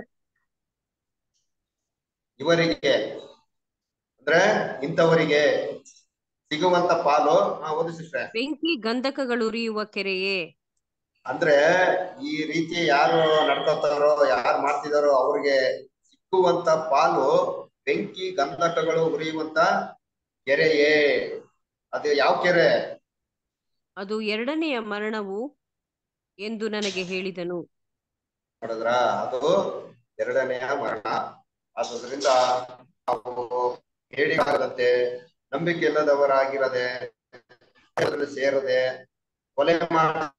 ಇವರಿಗೆ ಅಂದ್ರೆ ಇಂಥವರಿಗೆ ಸಿಗುವಂತ ಪಾಲು ಹಾ ಓದಿ ಸಿಸ್ಟ್ರೆ ಬೆಂಕಿ ಗಂಧಕಗಳುರಿಯುವ ಕೆರೆಯೇ ಅಂದ್ರೆ ಈ ರೀತಿ ಯಾರು ನಡ್ಕೋತಾರೋ ಯಾರು ಮಾಡ್ತಿದಾರೋ ಅವ್ರಿಗೆ ಸಿಕ್ಕುವಂತ ಪಾಲು ಬೆಂಕಿ ಗಂಧಕಗಳು ಉರಿಯುವಂತ ಕೆರೆಯೇ ಅದು ಯಾವ ಕೆರೆ ಅದು ಎರಡನೆಯ ಮರಣವು ಎಂದು ನನಗೆ ಹೇಳಿದನು ನೋಡಿದ್ರ ಅದು ಎರಡನೆಯ ಮರಣ ಆದುದರಿಂದ ನಾವು ಹೇಳಿದಂತೆ ನಂಬಿಕೆ ಇಲ್ಲದವರಾಗಿರದೆ ಅದರಲ್ಲಿ ಸೇರದೆ ಕೊಲೆ ಮಾಡ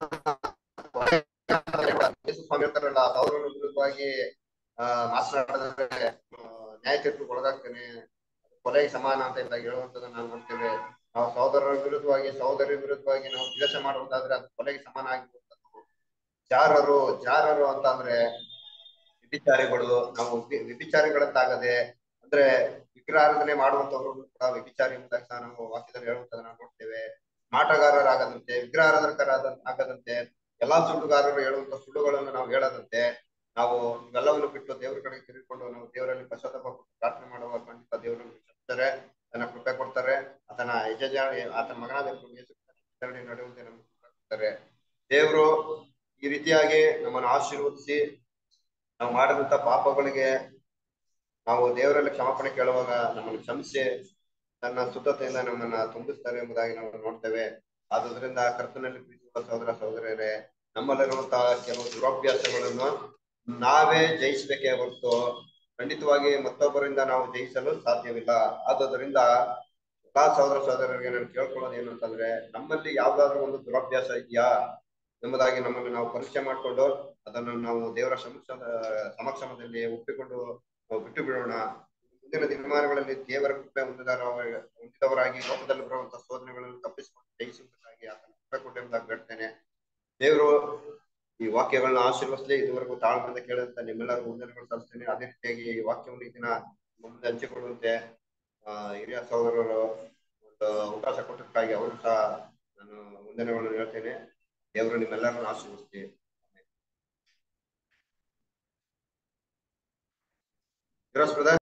ಯೇಸು ಸ್ವಾಮಿ ಹೇಳ್ತಾರಲ್ಲ ಅವ್ರ ವಿರುದ್ಧವಾಗಿ ಆ ಮಾತನಾಡಿದ್ರೆ ಆ, ನ್ಯಾಯ ತೀರ್ಪಿಗೆ ಒಳಗಾಗ್ತೇನೆ ಕೊಲೆಗೆ ಸಮಾನ ಅಂತ ಇದ್ದಾಗ ಹೇಳುವಂತದನ್ನ ನಾವು ನೋಡ್ತೇವೆ ನಾವು ಸಹೋದರರ ವಿರುದ್ಧವಾಗಿ ಸಹೋದರಿ ವಿರುದ್ಧವಾಗಿ ನಾವು ದ್ವೇಷ ಮಾಡುವುದಾದ್ರೆ ಅದು ಕೊಲೆಗೆ ಸಮಾನ ಆಗಿರುವಂತದ್ದು ಜಾರರು ಜಾರರು ಅಂತ ಅಂದ್ರೆ ವ್ಯಭಿಚಾರಿಗಳು ನಾವು ವಿ- ವ್ಯಭಿಚಾರಿಗಳಂತಾಗದೆ ಅಂದ್ರೆ ವಿಗ್ರಹಾರಾಧನೆ ಮಾಡುವಂತವ್ರು ಕೂಡ ವ್ಯಭಿಚಾರಿ ಎಂಬುದಾಗಿ ಸಹ ನಾವು ವಾಕ್ಯದಲ್ಲಿ ಹೇಳುವಂತದನ್ನ ನೋಡ್ತೇವೆ ಮಾಟಗಾರರಾಗದಂತೆ ವಿಗ್ರಹಾರಾಧಕರಾದ ಆಗದಂತೆ ಎಲ್ಲಾ ಸುಳ್ಳುಗಾರರು ಹೇಳುವಂತ ಸುಳ್ಳುಗಳನ್ನು ನಾವು ಹೇಳದಂತೆ ನಾವು ಇವೆಲ್ಲವನ್ನು ಬಿಟ್ಟು ದೇವರ ಕಡೆಗೆ ತಿರುಗಿಕೊಂಡು ನಾವು ದೇವರಲ್ಲಿ ಪಶ್ಚಾತ್ತಾಪ ಪಟ್ಟು ಪ್ರಾರ್ಥನೆ ಮಾಡುವ ಖಂಡಿತ ದೇವರನ್ನು ಕ್ಷಮಿಸ್ತಾರೆ ತನ್ನ ಕೃಪೆ ಕೊಡ್ತಾರೆ ಆತನ ಯಜಜ ಆತನ ಮಗನಾದ ಯೇಸು ಕ್ರಿಸ್ತನಲ್ಲಿ ನಡೆಯುವಂತೆ ನಮಗೆ ಕೃಪೆ ಕೊಡ್ತಾರೆ ದೇವರು ಈ ರೀತಿಯಾಗಿ ನಮ್ಮನ್ನು ಆಶೀರ್ವದಿಸಿ ನಾವು ಮಾಡಿದಂತ ಪಾಪಗಳಿಗೆ ನಾವು ದೇವರಲ್ಲಿ ಕ್ಷಮಾಪಣೆ ಕೇಳುವಾಗ ನಮ್ಮನ್ನು ಕ್ಷಮಿಸಿ ತನ್ನ ಶುದ್ಧತೆಯಿಂದ ನಮ್ಮನ್ನ ತುಂಬಿಸ್ತಾರೆ ಎಂಬುದಾಗಿ ನಾವು ನೋಡ್ತೇವೆ ಆದುದರಿಂದ ಕರ್ತನಲ್ಲಿ ಪ್ರೀತಿಸುವ ಸಹೋದರ ಸಹೋದರಿಯರೇ ನಮ್ಮಲ್ಲಿರುವಂತಹ ಕೆಲವು ದುರಭ್ಯಾಸಗಳನ್ನು ನಾವೇ ಜಯಿಸಬೇಕೇ ಹೊರತು ಖಂಡಿತವಾಗಿ ಮತ್ತೊಬ್ಬರಿಂದ ನಾವು ಜಯಿಸಲು ಸಾಧ್ಯವಿಲ್ಲ ಆದುದರಿಂದ ಎಲ್ಲಾ ಸಹೋದರ ಸಹೋದರರಿಗೆ ನಾನು ಕೇಳ್ಕೊಳ್ಳೋದು ಏನು ಅಂತಂದ್ರೆ ನಮ್ಮಲ್ಲಿ ಯಾವ್ದಾದ್ರು ಒಂದು ದುರಭ್ಯಾಸ ಇದೆಯಾ ಎಂಬುದಾಗಿ ನಮ್ಮನ್ನು ನಾವು ಪರೀಕ್ಷೆ ಮಾಡಿಕೊಂಡು ಅದನ್ನು ನಾವು ದೇವರ ಸಮಕ್ಷ ಸಮಕ್ಷಮದಲ್ಲಿ ಒಪ್ಪಿಕೊಂಡು ನಾವು ಬಿಟ್ಟು ಬಿಡೋಣ ಮುಂದಿನ ದಿನಮಾನಗಳಲ್ಲಿ ದೇವರ ಕೃಪೆ ಹೊಂದಿದವರ ಹೊಂದಿದವರಾಗಿ ಲೋಕದಲ್ಲಿ ಬರುವಂತಹ ಶೋಧನೆಗಳನ್ನು ತಪ್ಪಿಸಿಕೊಂಡು ಜಯಿಸುವುದಕ್ಕಾಗಿ ಆತನ ಕೃಪೆ ಕೊಟ್ಟು ಎಂಬುದಾಗಿ ಬೇಡ್ತೇನೆ ದೇವರು ಈ ವಾಕ್ಯಗಳನ್ನ ಆಶೀರ್ವದಿಸಲಿ ಇದುವರೆಗೂ ತಾಳ್ಮೆಯಿಂದ ಕೇಳಿದಂತ ನಿಮ್ಮೆಲ್ಲರಿಗೂ ವಂದನೆಗಳು ಸಲ್ಲಿಸ್ತೇನೆ ಅದೇ ರೀತಿಯಾಗಿ ಈ ವಾಕ್ಯವನ್ನು ಈ ದಿನ ಮುಂದೆ ಹಂಚಿಕೊಳ್ಳುವಂತೆ ಆ ಹಿರಿಯ ಸಹೋದರರು ಒಂದು ಅವಕಾಶ ಕೊಟ್ಟದಕ್ಕಾಗಿ ಅವರು ಸಹ ನಾನು ವಂದನೆಗಳನ್ನು ಹೇಳ್ತೇನೆ ದೇವರು ನಿಮ್ಮೆಲ್ಲರನ್ನು ಆಶೀರ್ವದಿಸ್ಲಿ ಫಿರೋಸ್ ಬ್ರದರ್